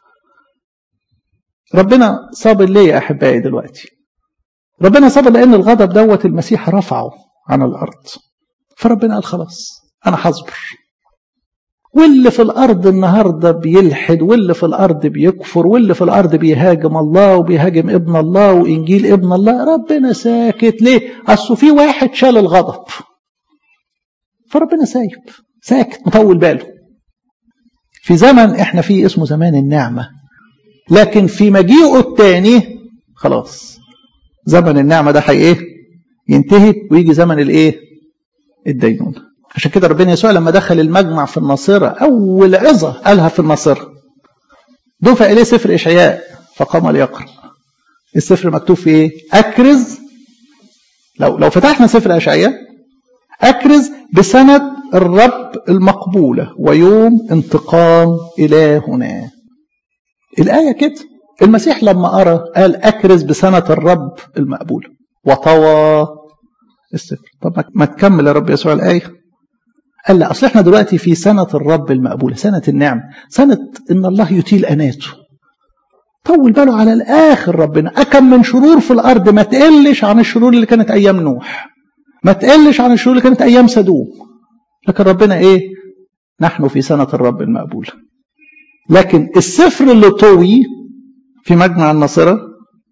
ربنا صابر ليه يا أحبائي دلوقتي ربنا صابر لأن الغضب دوت المسيح رفعه عن الأرض فربنا قال خلاص أنا هصبر واللي في الأرض النهاردة بيلحد واللي في الأرض بيكفر واللي في الأرض بيهاجم الله وبيهاجم ابن الله وإنجيل ابن الله ربنا ساكت ليه أصله في واحد شال الغضب فربنا سايب ساكت مطول باله في زمن احنا فيه اسمه زمان النعمة لكن في مجيئه الثاني خلاص زمن النعمة ده حي ايه ينتهي ويجي زمن الايه الدينونة عشان كده ربنا يسوع لما دخل المجمع في الناصرة أول عظة قالها في الناصرة دفع إليه سفر إشعياء فقام ليقرأ السفر مكتوب فيه إيه؟ أكرز لو لو فتحنا سفر إشعياء أكرز بسنة الرب المقبولة ويوم انتقام إلهنا الآية كده المسيح لما قرأ قال أكرز بسنة الرب المقبولة وطوى السفر طب ما تكمل يا رب يسوع الآية قال لا أصل احنا دلوقتي في سنة الرب المقبولة سنة النعم سنة إن الله يطيل أناته طول باله على الآخر ربنا أكم من شرور في الأرض ما تقلش عن الشرور اللي كانت أيام نوح ما تقلش عن الشرور اللي كانت أيام سدوم لكن ربنا إيه نحن في سنة الرب المقبولة لكن السفر اللي طوي في مجمع الناصرة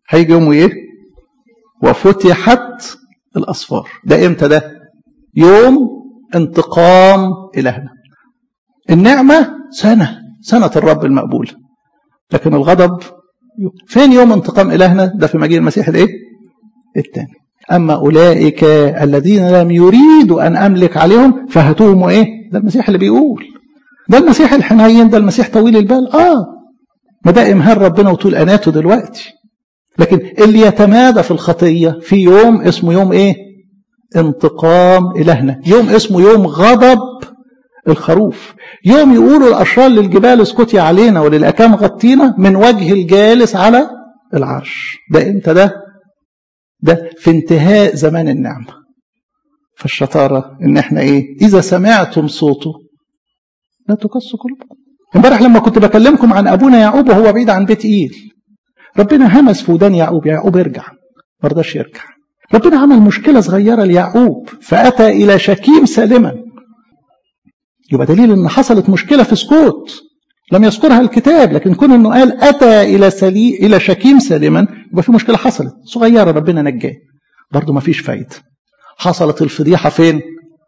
هيجي يوم ايه وفتحت الاسفار ده امتى ده يوم انتقام الهنا النعمه سنه سنه الرب المقبوله لكن الغضب فين يوم انتقام الهنا ده في مجيء المسيح الايه الثاني اما اولئك الذين لم يريدوا ان املك عليهم فهاتوهم ايه ده المسيح اللي بيقول ده المسيح الحنين ده المسيح طويل البال اه ما ده امهال ربنا وطول اناته دلوقتي لكن اللي يتمادى في الخطيه في يوم اسمه يوم ايه انتقام الهنا يوم اسمه يوم غضب الخروف يوم يقولوا الاشرار للجبال اسكتي علينا وللاكام غطينا من وجه الجالس على العرش ده امتى ده ده في انتهاء زمان النعمه فالشطاره ان احنا ايه اذا سمعتم صوته لا تقصوا قلوبكم امبارح لما كنت بكلمكم عن ابونا يعقوب وهو بعيد عن بيت ايل ربنا همس في ودان يعقوب يا يعقوب ارجع ما رضاش يرجع ربنا عمل مشكلة صغيرة ليعقوب فأتى إلى شكيم سالما يبقى دليل أن حصلت مشكلة في سكوت لم يذكرها الكتاب لكن كون أنه قال أتى إلى سلي إلى شكيم سالما يبقى في مشكلة حصلت صغيرة ربنا نجاه برضه ما فيش فايدة حصلت الفضيحة فين؟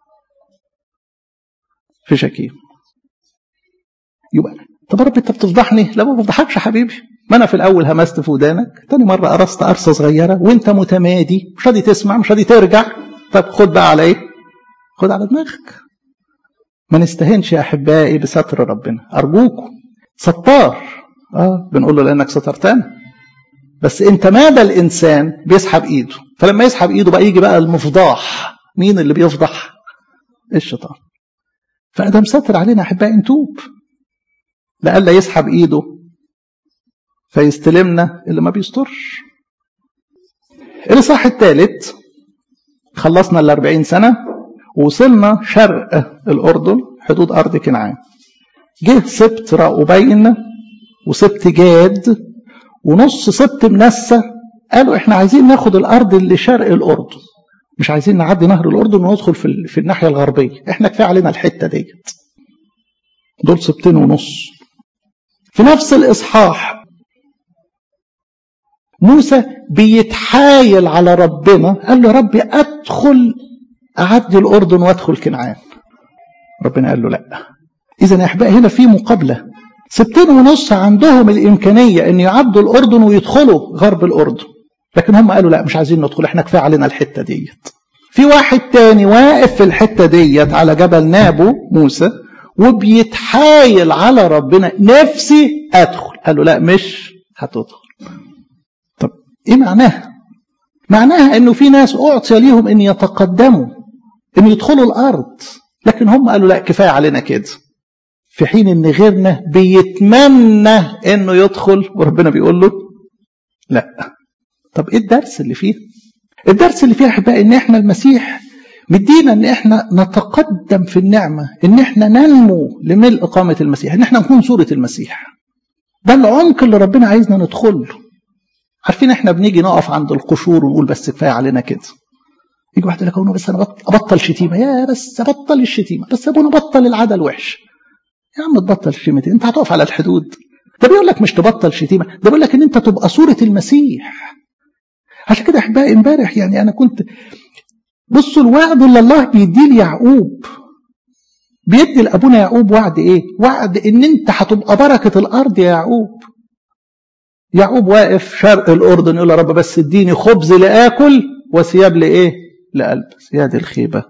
في شكيم يبقى طب يا رب انت بتفضحني لا ما بفضحكش يا حبيبي ما انا في الاول همست في ودانك تاني مره قرصت قرصه صغيره وانت متمادي مش راضي تسمع مش راضي ترجع طب خد بقى على ايه خد على دماغك ما نستهنش يا احبائي بستر ربنا ارجوكم ستار اه بنقول له لانك سترتنا بس انت ماذا الانسان بيسحب ايده فلما يسحب ايده بقى يجي بقى المفضاح مين اللي بيفضح الشيطان فادم ستر علينا احبائي نتوب لألا يسحب ايده فيستلمنا اللي ما بيسترش الإصحاح الثالث خلصنا الأربعين سنة ووصلنا شرق الأردن حدود أرض كنعان جه سبت راؤوبين وسبت جاد ونص سبت منسى قالوا احنا عايزين ناخد الأرض اللي شرق الأردن مش عايزين نعدي نهر الأردن وندخل في, في الناحية الغربية احنا كفاية علينا الحتة ديت دول سبتين ونص في نفس الإصحاح موسى بيتحايل على ربنا قال له ربي أدخل أعدي الأردن وأدخل كنعان ربنا قال له لا إذا يا أحبائي هنا في مقابلة ستين ونص عندهم الإمكانية أن يعدوا الأردن ويدخلوا غرب الأردن لكن هم قالوا لا مش عايزين ندخل احنا كفاية علينا الحتة ديت في واحد تاني واقف في الحتة ديت على جبل نابو موسى وبيتحايل على ربنا نفسي ادخل قال له لا مش هتدخل طب ايه معناها معناها انه في ناس اعطي ليهم ان يتقدموا ان يدخلوا الارض لكن هم قالوا لا كفايه علينا كده في حين ان غيرنا بيتمنى انه يدخل وربنا بيقول له لا طب ايه الدرس اللي فيه الدرس اللي فيه احبائي ان احنا المسيح مدينا ان احنا نتقدم في النعمة ان احنا ننمو لملء قامة المسيح ان احنا نكون صورة المسيح ده العمق اللي ربنا عايزنا ندخل له عارفين احنا بنيجي نقف عند القشور ونقول بس كفايه علينا كده يجي واحد يقول لك بس انا ابطل شتيمه يا بس ابطل الشتيمه بس ابونا بطل العاده الوحش يا عم تبطل شتيمه انت هتقف على الحدود ده بيقول لك مش تبطل شتيمه ده بيقول لك ان انت تبقى صوره المسيح عشان كده احبائي امبارح يعني انا كنت بصوا الوعد اللي الله بيديه ليعقوب بيدي لابونا يعقوب وعد ايه وعد ان انت هتبقى بركه الارض يا يعقوب يعقوب واقف شرق الاردن يقول يا رب بس اديني خبز لاكل وثياب لايه لالبس يا دي الخيبه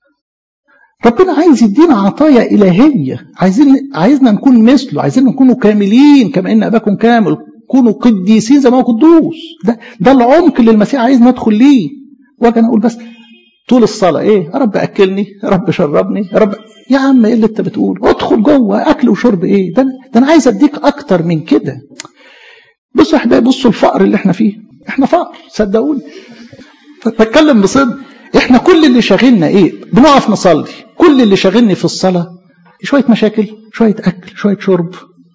ربنا عايز يدينا عطايا الهيه عايزين عايزنا نكون مثله عايزين نكونوا كاملين كما ان اباكم كامل كونوا قديسين زي ما هو قدوس ده ده العمق اللي المسيح عايز ندخل ليه واجي انا اقول بس طول الصلاة إيه يا رب أكلني يا رب شربني يا رب يا عم إيه اللي أنت بتقول ادخل جوه أكل وشرب إيه ده, ده أنا عايز أديك أكتر من كده بصوا يا أحبابي بصوا الفقر اللي إحنا فيه إحنا فقر صدقوني بتكلم بصدق إحنا كل اللي شاغلنا إيه بنقف نصلي كل اللي شاغلني في الصلاة شوية مشاكل شوية أكل شوية شرب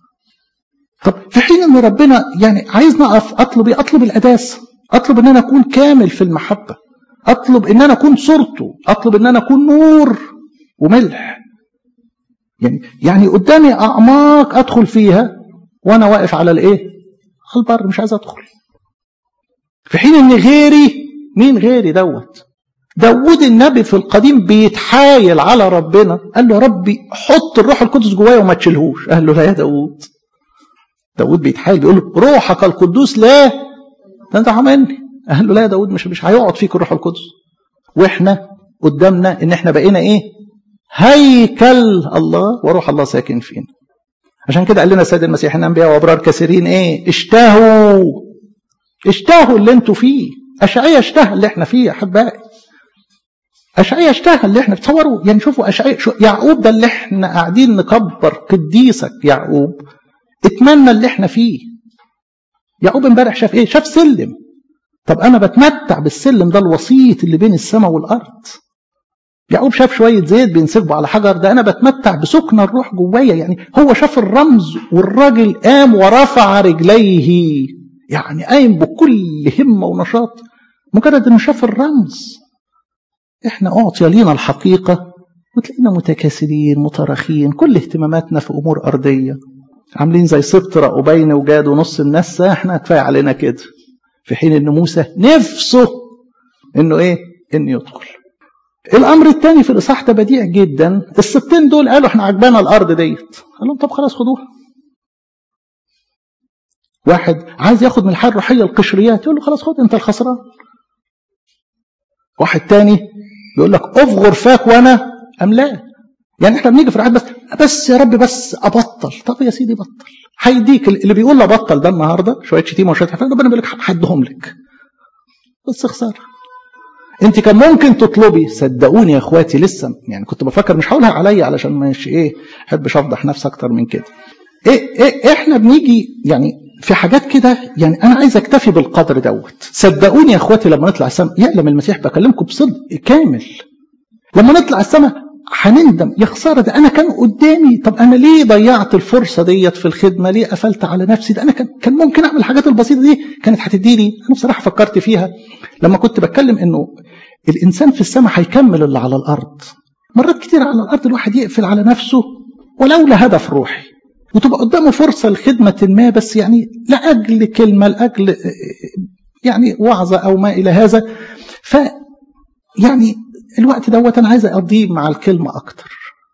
طب في حين ان ربنا يعني عايزني اقف اطلب ايه؟ اطلب القداسه، اطلب ان انا اكون كامل في المحبه، اطلب ان انا اكون صورته اطلب ان انا اكون نور وملح يعني يعني قدامي اعماق ادخل فيها وانا واقف على الايه على البر مش عايز ادخل في حين ان غيري مين غيري دوت داود النبي في القديم بيتحايل على ربنا قال له يا ربي حط الروح القدس جوايا وما تشيلهوش قال له لا يا داود داود بيتحايل بيقول له روحك القدوس لا ده انت عملني قال له لا يا داود مش مش هيقعد فيك الروح القدس واحنا قدامنا ان احنا بقينا ايه هيكل الله وروح الله ساكن فينا عشان كده قال لنا السيد المسيح ان انبياء وابرار كثيرين ايه اشتهوا اشتهوا اللي انتوا فيه اشعيا اشتهى اللي احنا فيه يا احبائي اشعيا اشتهى اللي احنا تصوروا يعني شوفوا اشعيا شو يعقوب ده اللي احنا قاعدين نكبر قديسك يعقوب اتمنى اللي احنا فيه يعقوب امبارح شاف ايه شاف سلم طب انا بتمتع بالسلم ده الوسيط اللي بين السماء والارض يعقوب شاف شوية زيت بينسكبوا على حجر ده أنا بتمتع بسكن الروح جوايا يعني هو شاف الرمز والراجل قام ورفع رجليه يعني قايم بكل همة ونشاط مجرد إنه شاف الرمز إحنا أعطي لينا الحقيقة وتلاقينا متكاسلين متراخين كل اهتماماتنا في أمور أرضية عاملين زي سبط رأوبين وجاد ونص الناس احنا كفاية علينا كده في حين ان موسى نفسه انه ايه انه يدخل الامر الثاني في الاصحاح ده بديع جدا الستين دول قالوا احنا عجبانا الارض ديت قال لهم طب خلاص خدوها واحد عايز ياخد من الحياه الروحيه القشريات يقول له خلاص خد انت الخسران واحد تاني يقول لك افغر فاك وانا املاه يعني احنا بنيجي في العهد بس بس يا رب بس ابطل طب يا سيدي بطل هيديك اللي بيقول لي ابطل ده النهارده شويه شتيمه وشويه حفله ربنا بيقول لك هديهم لك بس خساره انت كان ممكن تطلبي صدقوني يا اخواتي لسه يعني كنت بفكر مش هقولها عليا علشان مش ايه احبش افضح نفسي اكتر من كده إيه, ايه احنا بنيجي يعني في حاجات كده يعني انا عايز اكتفي بالقدر دوت صدقوني يا اخواتي لما نطلع السماء يعلم المسيح بكلمكم بصدق كامل لما نطلع السماء هنندم يا خساره ده انا كان قدامي طب انا ليه ضيعت الفرصه ديت في الخدمه ليه قفلت على نفسي ده انا كان كان ممكن اعمل الحاجات البسيطه دي كانت هتديني انا بصراحه فكرت فيها لما كنت بتكلم انه الانسان في السماء هيكمل اللي على الارض مرات كتير على الارض الواحد يقفل على نفسه ولولا هدف روحي وتبقى قدامه فرصه لخدمه ما بس يعني لاجل كلمه لاجل يعني وعظه او ما الى هذا ف يعني الوقت دوت انا عايز اقضيه مع الكلمه اكتر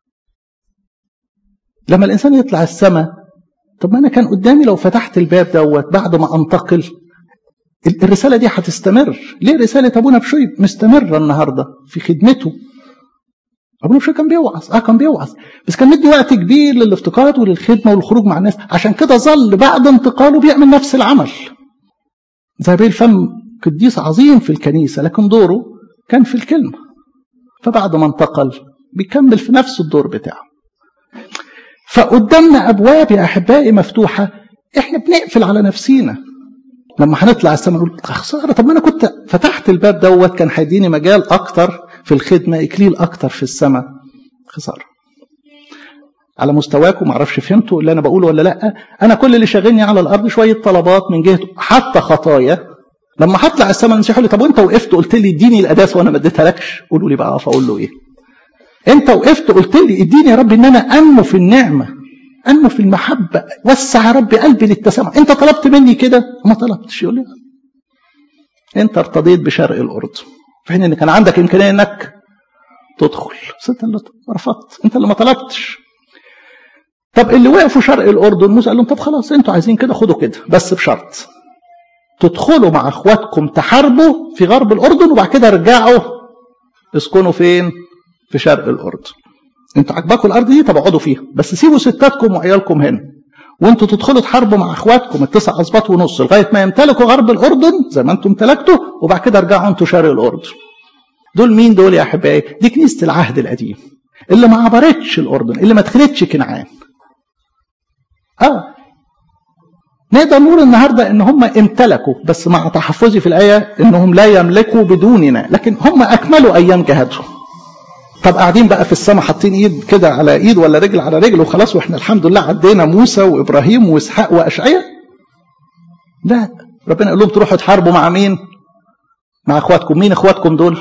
لما الانسان يطلع السماء طب ما انا كان قدامي لو فتحت الباب دوت بعد ما انتقل الرساله دي هتستمر ليه رساله ابونا بشوي مستمره النهارده في خدمته ابونا بشوي كان بيوعظ اه كان بيوعظ بس كان مدي وقت كبير للافتقاد وللخدمه والخروج مع الناس عشان كده ظل بعد انتقاله بيعمل نفس العمل زي الفم قديس عظيم في الكنيسه لكن دوره كان في الكلمه فبعد ما انتقل بيكمل في نفس الدور بتاعه فقدامنا ابواب يا احبائي مفتوحه احنا بنقفل على نفسينا لما هنطلع السماء نقول خساره طب ما انا كنت فتحت الباب دوت كان هيديني مجال اكتر في الخدمه اكليل اكتر في السماء خساره على مستواكم ما اعرفش فهمتوا اللي انا بقوله ولا لا انا كل اللي شاغلني على الارض شويه طلبات من جهه حتى خطايا لما هطلع السماء المسيح يقول لي طب وانت وقفت قلت لي اديني القداسه وانا ما اديتهالكش قولوا لي بقى اقف اقول له ايه انت وقفت قلت لي اديني يا رب ان انا انمو في النعمه انمو في المحبه وسع يا رب قلبي للتسامح انت طلبت مني كده ما طلبتش يقول لي انت ارتضيت بشرق الاردن في حين ان كان عندك امكانيه انك تدخل بس انت اللي رفضت انت اللي ما طلبتش طب اللي وقفوا شرق الاردن موسى قال لهم طب خلاص انتوا عايزين كده خدوا كده بس بشرط تدخلوا مع اخواتكم تحاربوا في غرب الاردن وبعد كده رجعوا اسكنوا فين في شرق الاردن انتوا عجباكم الارض دي طب اقعدوا فيها بس سيبوا ستاتكم وعيالكم هنا وانتوا تدخلوا تحاربوا مع اخواتكم التسع اسباط ونص لغايه ما يمتلكوا غرب الاردن زي ما انتم امتلكتوا وبعد كده ارجعوا انتوا شرق الاردن دول مين دول يا احبائي دي كنيسه العهد القديم اللي ما عبرتش الاردن اللي ما دخلتش كنعان اه نقدر نقول النهارده ان هم امتلكوا بس مع تحفظي في الايه انهم لا يملكوا بدوننا لكن هم اكملوا ايام جهادهم طب قاعدين بقى في السماء حاطين ايد كده على ايد ولا رجل على رجل وخلاص واحنا الحمد لله عدينا موسى وابراهيم واسحاق واشعياء لا ربنا قال لهم تروحوا تحاربوا مع مين مع اخواتكم مين اخواتكم دول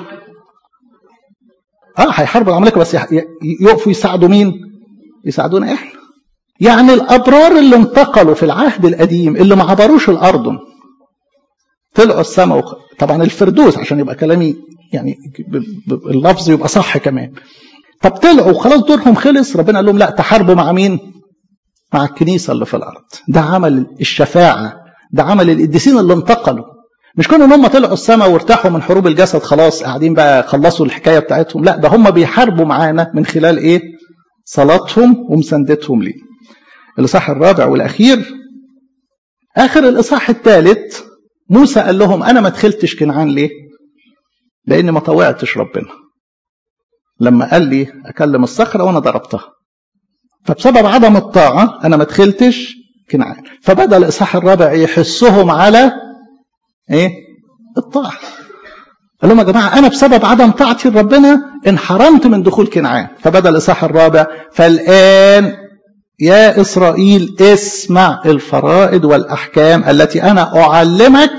اه هيحاربوا العمالقه بس يقفوا يساعدوا مين يساعدونا احنا يعني الابرار اللي انتقلوا في العهد القديم اللي ما عبروش الاردن طلعوا السماء وخ... طبعا الفردوس عشان يبقى كلامي يعني اللفظ يبقى صح كمان طب طلعوا وخلاص دورهم خلص ربنا قال لهم لا تحاربوا مع مين مع الكنيسة اللي في الأرض ده عمل الشفاعة ده عمل القديسين اللي انتقلوا مش كون ان هم طلعوا السماء وارتاحوا من حروب الجسد خلاص قاعدين بقى خلصوا الحكايه بتاعتهم لا ده هم بيحاربوا معانا من خلال ايه صلاتهم ومساندتهم ليه الاصحاح الرابع والاخير اخر الاصحاح الثالث موسى قال لهم انا ما دخلتش كنعان ليه لاني ما طوعتش ربنا لما قال لي اكلم الصخره وانا ضربتها فبسبب عدم الطاعه انا ما دخلتش كنعان فبدا الاصحاح الرابع يحسهم على ايه الطاعه قال لهم يا جماعه انا بسبب عدم طاعتي لربنا انحرمت من دخول كنعان فبدا الاصحاح الرابع فالان يا اسرائيل اسمع الفرائض والاحكام التي انا اعلمك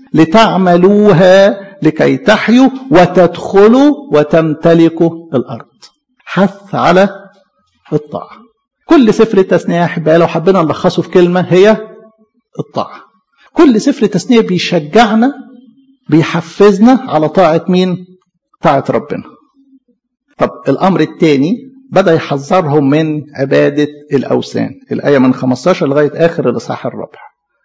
لتعملوها لكي تحيوا وتدخلوا وتمتلكوا الارض حث على الطاعه كل سفر التثنيه يا احبائي لو حبينا نلخصه في كلمه هي الطاعه كل سفر تثنيه بيشجعنا بيحفزنا على طاعه مين طاعه ربنا طب الامر الثاني بدا يحذرهم من عباده الاوثان الايه من 15 لغايه اخر الاصحاح الرابع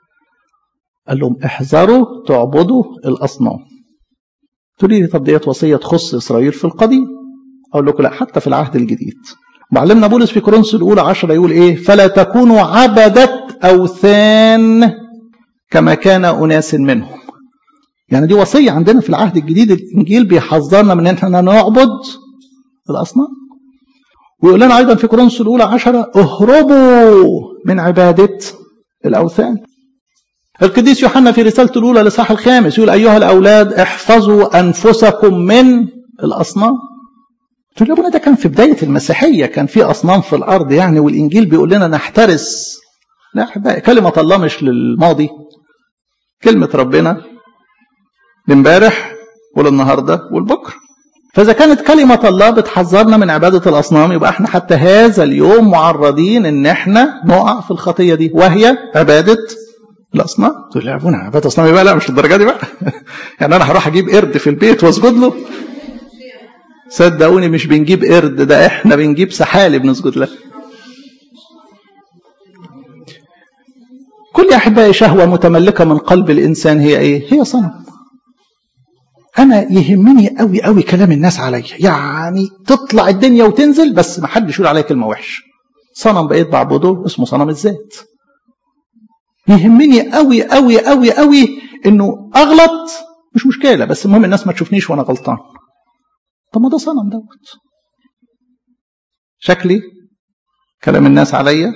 قال لهم احذروا تعبدوا الاصنام تقولي لي طب ديت وصيه تخص اسرائيل في القديم اقول لكم لا حتى في العهد الجديد معلمنا بولس في كورنثوس الاولى 10 يقول ايه فلا تكونوا عبده اوثان كما كان اناس منهم يعني دي وصيه عندنا في العهد الجديد الانجيل بيحذرنا من ان احنا نعبد الاصنام ويقول لنا ايضا في كورنثوس الاولى 10 اهربوا من عباده الاوثان القديس يوحنا في رسالته الاولى الاصحاح الخامس يقول ايها الاولاد احفظوا انفسكم من الاصنام تقول ابونا ده كان في بدايه المسيحيه كان في اصنام في الارض يعني والانجيل بيقول لنا نحترس لا احبائي كلمه الله مش للماضي كلمه ربنا لامبارح وللنهارده والبكره فاذا كانت كلمه الله بتحذرنا من عباده الاصنام يبقى احنا حتى هذا اليوم معرضين ان احنا نقع في الخطيه دي وهي عباده الاصنام تقول لي يا ابونا عباده الاصنام بقى لا مش الدرجه دي بقى يعني انا هروح اجيب قرد في البيت واسجد له صدقوني مش بنجيب قرد ده احنا بنجيب سحالب نسجد له كل يا احبائي شهوه متملكه من قلب الانسان هي ايه هي صنم انا يهمني قوي قوي كلام الناس عليا يعني تطلع الدنيا وتنزل بس ما حدش يقول عليا كلمه وحشه صنم بقيت بعبده اسمه صنم الذات يهمني قوي قوي قوي قوي انه اغلط مش مشكله بس المهم الناس ما تشوفنيش وانا غلطان طب ما ده صنم دوت شكلي كلام الناس عليا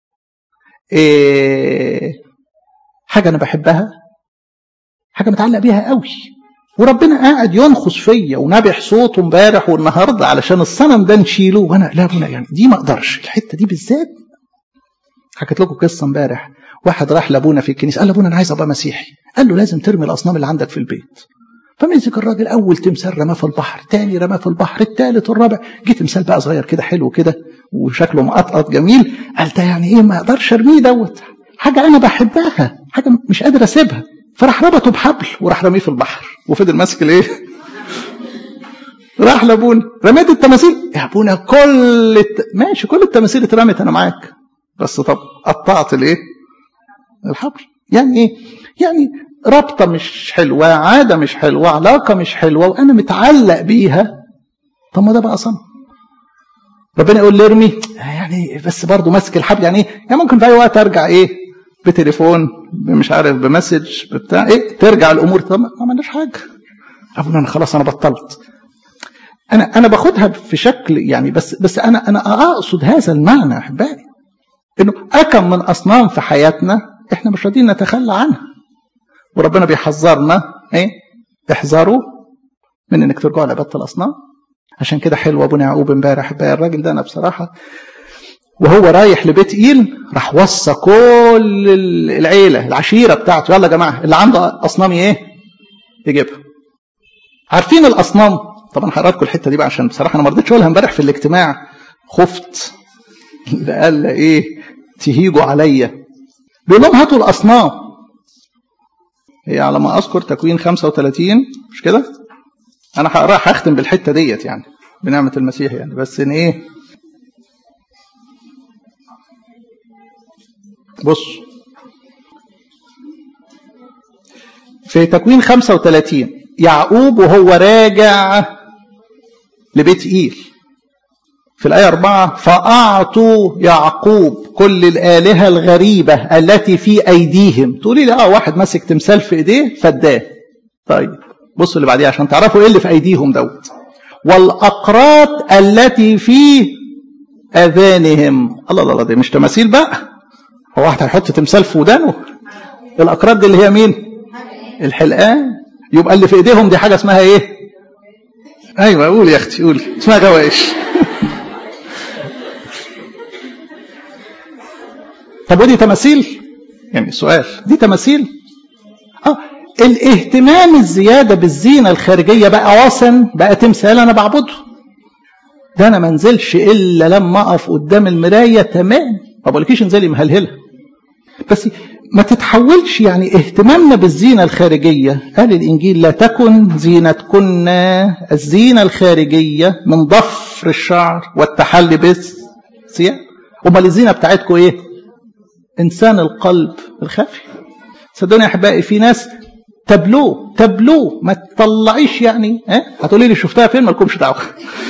إيه حاجه انا بحبها حاجه متعلق بيها قوي وربنا قاعد ينخص فيا ونبح صوته امبارح والنهارده علشان الصنم ده نشيله وانا لا ابونا يعني دي ما اقدرش الحته دي بالذات حكيت لكم قصه امبارح واحد راح لابونا في الكنيسه قال لابونا انا عايز ابقى مسيحي قال له لازم ترمي الاصنام اللي عندك في البيت فمسك الراجل اول تمثال رماه في البحر تاني رماه في البحر التالت والرابع جه تمثال بقى صغير كده حلو كده وشكله مقطقط جميل قال ده يعني ايه ما اقدرش ارميه دوت حاجه انا بحبها حاجه مش قادر اسيبها فراح ربطه بحبل وراح رميه في البحر وفضل ماسك الايه راح لابونا رميت التماثيل يا ابونا كل الت... ماشي كل التماثيل اترمت انا معاك بس طب قطعت الايه الحبل يعني ايه يعني رابطه مش حلوه عاده مش حلوه علاقه مش حلوه وانا متعلق بيها طب ما ده بقى صنم ربنا يقول لي ارمي يعني بس برضه ماسك الحبل يعني ايه يعني ممكن في اي وقت ارجع ايه بتليفون مش عارف بمسج بتاع ايه ترجع الامور طب ما عملناش حاجه ابونا انا خلاص انا بطلت انا انا باخدها في شكل يعني بس بس انا انا اقصد هذا المعنى احبائي انه اكم من اصنام في حياتنا احنا مش راضيين نتخلى عنها وربنا بيحذرنا ايه احذروا من انك ترجعوا لعباده الاصنام عشان كده حلو ابونا يعقوب امبارح بقى الراجل ده انا بصراحه وهو رايح لبيت ايل راح وصى كل العيله العشيره بتاعته يلا يا جماعه اللي عنده اصنام ايه يجيبها عارفين الاصنام طبعا هقرا لكم الحته دي بقى عشان بصراحه انا ما رضيتش اقولها امبارح في الاجتماع خفت قال ايه تهيجوا عليا بيقول لهم هاتوا الاصنام هي على ما اذكر تكوين 35 مش كده انا هقراها هختم بالحته ديت يعني بنعمه المسيح يعني بس ان ايه بص في تكوين 35 يعقوب وهو راجع لبيت إيل في الآية أربعة فأعطوا يعقوب كل الآلهة الغريبة التي في أيديهم تقولي لي آه واحد ماسك تمثال في إيديه فداه طيب بص اللي بعديه عشان تعرفوا إيه اللي في أيديهم دوت والأقراط التي في أذانهم الله الله دي مش تماثيل بقى هو واحد هيحط تمثال في ودانه الأقراط دي اللي هي مين الحلقان يبقى اللي في ايديهم دي حاجه اسمها ايه ايوه قول يا اختي قول اسمها غوايش طب ودي تماثيل يعني سؤال دي تماثيل اه الاهتمام الزياده بالزينه الخارجيه بقى وثن بقى تمثال انا بعبده ده انا ما انزلش الا لما اقف قدام المرايه تمام ما بقولكيش انزلي مهلهله بس ما تتحولش يعني اهتمامنا بالزينة الخارجية قال الإنجيل لا تكن زينتكن الزينة الخارجية من ضفر الشعر والتحلي بالثياب أمال الزينة بتاعتكم إيه؟ إنسان القلب الخفي صدقوني يا أحبائي في ناس تبلوه تبلوه ما تطلعيش يعني ها هتقولي لي شفتها فين مالكمش دعوه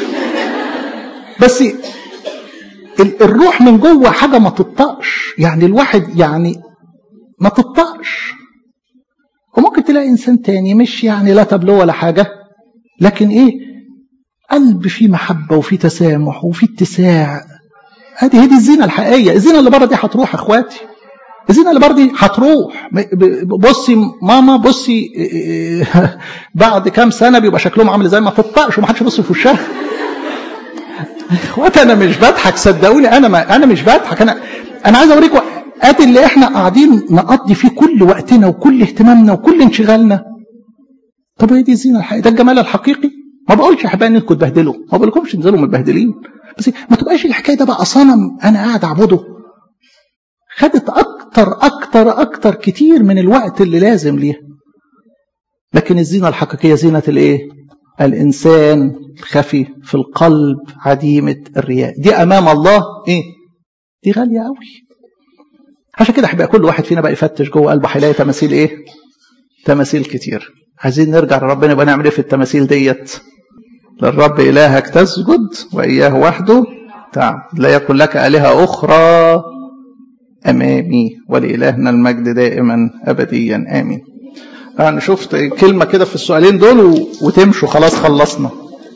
بس الروح من جوه حاجه ما تطقش يعني الواحد يعني ما تطقش وممكن تلاقي انسان تاني مش يعني لا تبلو ولا حاجه لكن ايه قلب فيه محبه وفيه تسامح وفيه اتساع هذه هذه الزينه الحقيقيه الزينه اللي بره دي هتروح يا اخواتي الزينه اللي بره دي هتروح بصي ماما بصي بعد كام سنه بيبقى شكلهم عامل ازاي ما تطقش وما حدش يبص في وشها اخواتي انا مش بضحك صدقوني انا ما انا مش بضحك انا انا عايز اوريكم ادي اللي احنا قاعدين نقضي فيه كل وقتنا وكل اهتمامنا وكل انشغالنا طب هي دي الزينه الحقيقيه ده الجمال الحقيقي ما بقولش يا حبايبي انكم تبهدلوا ما بقولكمش انزلوا متبهدلين بس ما تبقاش الحكايه ده بقى صنم انا قاعد اعبده خدت اكتر اكتر اكتر كتير من الوقت اللي لازم ليها لكن الزينه الحقيقيه زينه الايه الانسان الخفي في القلب عديمه الرياء دي امام الله ايه دي غاليه قوي عشان كده هيبقى كل واحد فينا بقى يفتش جوه قلبه هيلاقي تماثيل ايه تماثيل كتير عايزين نرجع لربنا يبقى نعمل ايه في التماثيل ديت للرب الهك تسجد واياه وحده تعبد لا يكن لك الهه اخرى امامي ولالهنا المجد دائما ابديا امين انا شفت كلمه كده في السؤالين دول وتمشوا خلاص خلصنا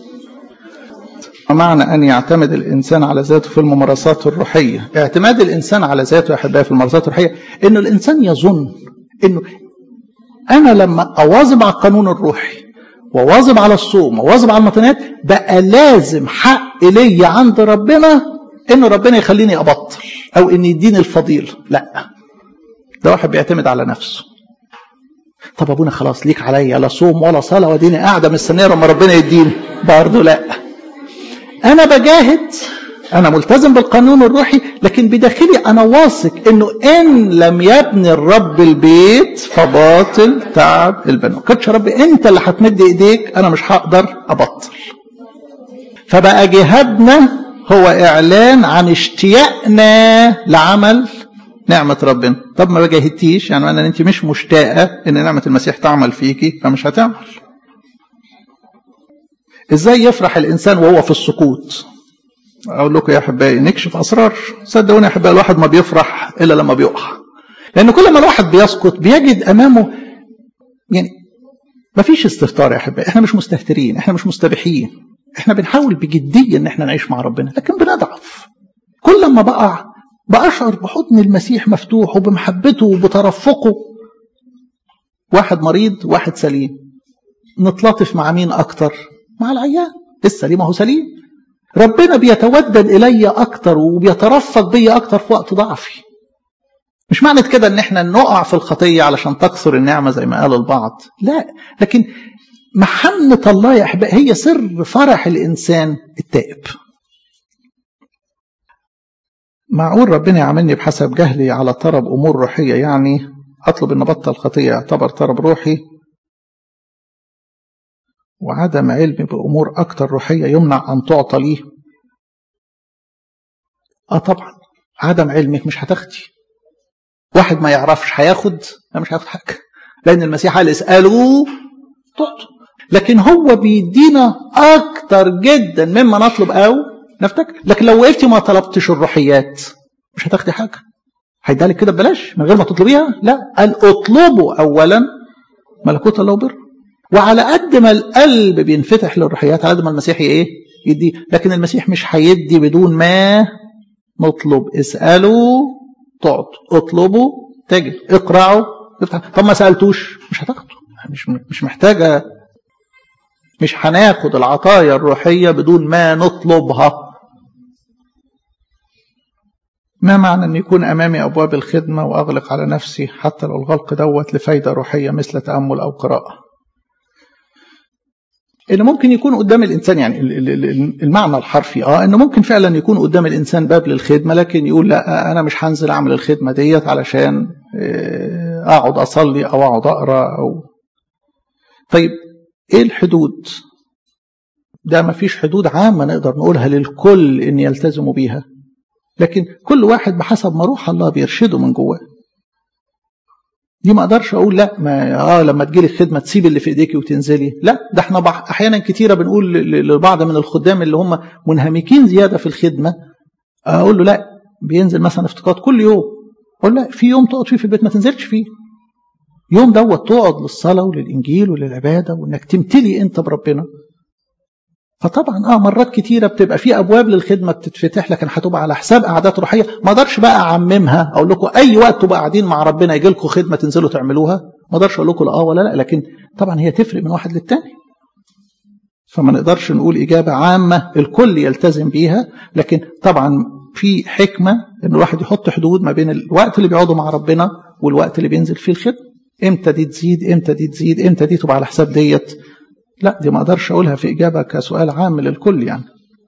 معنى أن يعتمد الإنسان على ذاته في الممارسات الروحية اعتماد الإنسان على ذاته يا أحبائي في الممارسات الروحية إنه الإنسان يظن إنه أنا لما أواظب على القانون الروحي وواظب على الصوم وواظب على المطنات بقى لازم حق ليا عند ربنا إن ربنا يخليني أبطل أو إن يديني الفضيلة لا ده واحد بيعتمد على نفسه طب أبونا خلاص ليك عليا لا صوم ولا صلاة وديني قاعدة مستنية لما ربنا يديني برضه لا أنا بجاهد أنا ملتزم بالقانون الروحي لكن بداخلي أنا واثق إنه إن لم يبني الرب البيت فباطل تعب البنو كنتش يا رب أنت اللي هتمد إيديك أنا مش هقدر أبطل فبقى جهادنا هو إعلان عن اشتياقنا لعمل نعمة ربنا طب ما بجاهدتيش يعني معنى ان انت مش مشتاقة ان نعمة المسيح تعمل فيكي فمش هتعمل ازاي يفرح الانسان وهو في السقوط اقول لكم يا احبائي نكشف اسرار صدقوني يا احبائي الواحد ما بيفرح الا لما بيقع لان كل ما الواحد بيسقط بيجد امامه يعني ما فيش استهتار يا احبائي احنا مش مستهترين احنا مش مستبيحين احنا بنحاول بجديه ان احنا نعيش مع ربنا لكن بنضعف كل ما بقع بأشعر بحضن المسيح مفتوح وبمحبته وبترفقه واحد مريض واحد سليم نتلاطف مع مين أكتر مع العيان السليم هو سليم ربنا بيتودد إلي أكتر وبيترفق بي أكتر في وقت ضعفي مش معنى كده ان احنا نقع في الخطية علشان تكثر النعمة زي ما قال البعض لا لكن محنة الله يا أحبائي هي سر فرح الإنسان التائب معقول ربنا يعاملني بحسب جهلي على طرب أمور روحية يعني أطلب أن أبطل خطية يعتبر طلب روحي وعدم علم بأمور أكثر روحية يمنع أن تعطى ليه آه طبعا عدم علمك مش هتاخدي واحد ما يعرفش هياخد لا مش هياخد حاجة لأن المسيح قال اسألوا تعطوا لكن هو بيدينا أكتر جدا مما نطلب أو نفتكر لكن لو وقفتي ما طلبتش الروحيات مش هتاخدي حاجة هيدالك كده ببلاش من غير ما تطلبيها لا قال اطلبوا أولا ملكوت الله وبر وعلى قد ما القلب بينفتح للروحيات على قد ما المسيح ايه يدي لكن المسيح مش هيدي بدون ما نطلب اسألوا تعطوا اطلبوا تجد اقرعوا طب ما سألتوش مش هتاخدوا مش مش محتاجة مش هناخد العطايا الروحية بدون ما نطلبها ما معنى أن يكون أمامي أبواب الخدمة وأغلق على نفسي حتى لو الغلق دوت لفايدة روحية مثل تأمل أو قراءة إنه ممكن يكون قدام الإنسان يعني المعنى الحرفي آه إنه ممكن فعلا يكون قدام الإنسان باب للخدمة لكن يقول لا أنا مش هنزل أعمل الخدمة ديت علشان أقعد أصلي أو أقعد أقرأ أو طيب إيه الحدود؟ ده ما فيش حدود عامة نقدر نقولها للكل إن يلتزموا بيها لكن كل واحد بحسب ما روح الله بيرشده من جواه دي ما اقدرش اقول لا ما اه لما تجيلي الخدمه تسيب اللي في ايديكي وتنزلي لا ده احنا احيانا كتيره بنقول لبعض من الخدام اللي هم منهمكين زياده في الخدمه اقول له لا بينزل مثلا افتقاد كل يوم اقول لا في يوم تقعد فيه في البيت ما تنزلش فيه يوم دوت تقعد للصلاه وللانجيل وللعباده وانك تمتلي انت بربنا فطبعا اه مرات كتيره بتبقى في ابواب للخدمه بتتفتح لكن هتبقى على حساب قعدات روحيه ما اقدرش بقى اعممها اقول لكم اي وقت تبقى قاعدين مع ربنا يجي لكم خدمه تنزلوا تعملوها ما اقدرش اقول لكم اه ولا لا لكن طبعا هي تفرق من واحد للتاني فما نقدرش نقول اجابه عامه الكل يلتزم بيها لكن طبعا في حكمه ان الواحد يحط حدود ما بين الوقت اللي بيقعده مع ربنا والوقت اللي بينزل فيه الخدمه امتى دي تزيد امتى دي تزيد امتى دي تبقى على حساب ديت لا دي ما اقدرش اقولها في اجابه كسؤال عام للكل يعني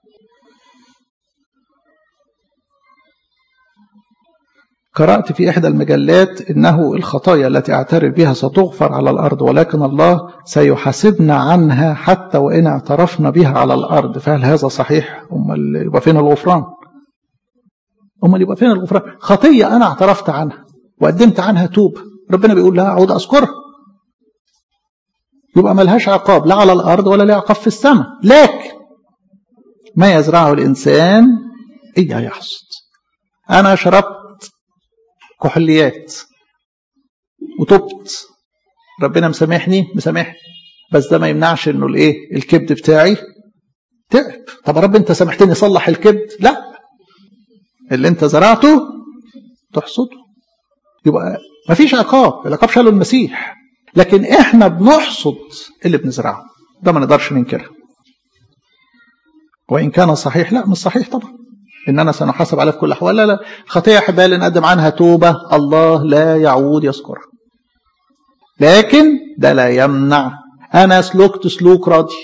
قرأت في إحدى المجلات إنه الخطايا التي أعترف بها ستغفر على الأرض ولكن الله سيحاسبنا عنها حتى وإن اعترفنا بها على الأرض فهل هذا صحيح؟ أمال يبقى فين الغفران؟ أمال يبقى فين الغفران؟ خطية أنا اعترفت عنها وقدمت عنها توب ربنا بيقول لها أعود أذكرها يبقى ملهاش عقاب لا على الأرض ولا لها عقاب في السماء لكن ما يزرعه الإنسان إيه يحصد أنا شربت كحوليات وتبت ربنا مسامحني مسامحني بس ده ما يمنعش انه الايه الكبد بتاعي تعب طب يا رب انت سامحتني صلح الكبد لا اللي انت زرعته تحصده يبقى ما فيش عقاب العقاب شاله المسيح لكن احنا بنحصد اللي بنزرعه ده ما نقدرش ننكره وان كان صحيح لا مش صحيح طبعا اننا سنحاسب عليه في كل الاحوال لا لا خطيه احبال نقدم عنها توبه الله لا يعود يذكرها لكن ده لا يمنع انا سلكت سلوك راضي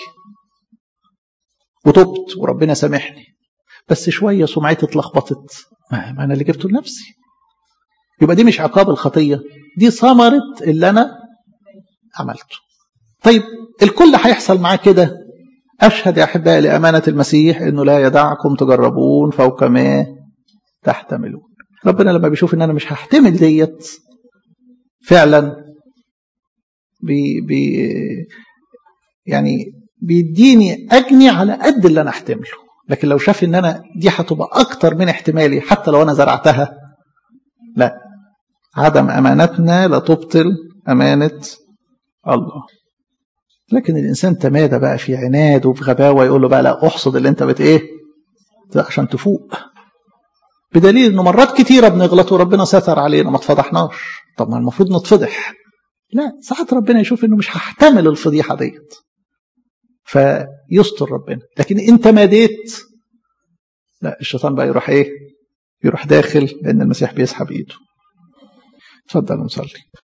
وتبت وربنا سامحني بس شويه سمعتي اتلخبطت ما انا اللي جبته لنفسي يبقى دي مش عقاب الخطيه دي ثمره اللي انا عملته طيب الكل هيحصل معاه كده أشهد يا أحبائي لأمانة المسيح أنه لا يدعكم تجربون فوق ما تحتملون ربنا لما بيشوف أن أنا مش هحتمل ديت فعلا بي بي يعني بيديني أجني على قد اللي أنا أحتمله لكن لو شاف أن أنا دي هتبقى أكتر من احتمالي حتى لو أنا زرعتها لا عدم أمانتنا لا تبطل أمانة الله لكن الإنسان تمادى بقى في عناد وفي غباوة يقول له بقى لا أحصد اللي أنت بت إيه عشان تفوق بدليل إنه مرات كتيرة بنغلط وربنا ستر علينا ما اتفضحناش طب ما المفروض نتفضح لا ساعات ربنا يشوف إنه مش هحتمل الفضيحة ديت فيستر ربنا لكن أنت ماديت لا الشيطان بقى يروح إيه يروح داخل لأن المسيح بيسحب إيده اتفضل نصلي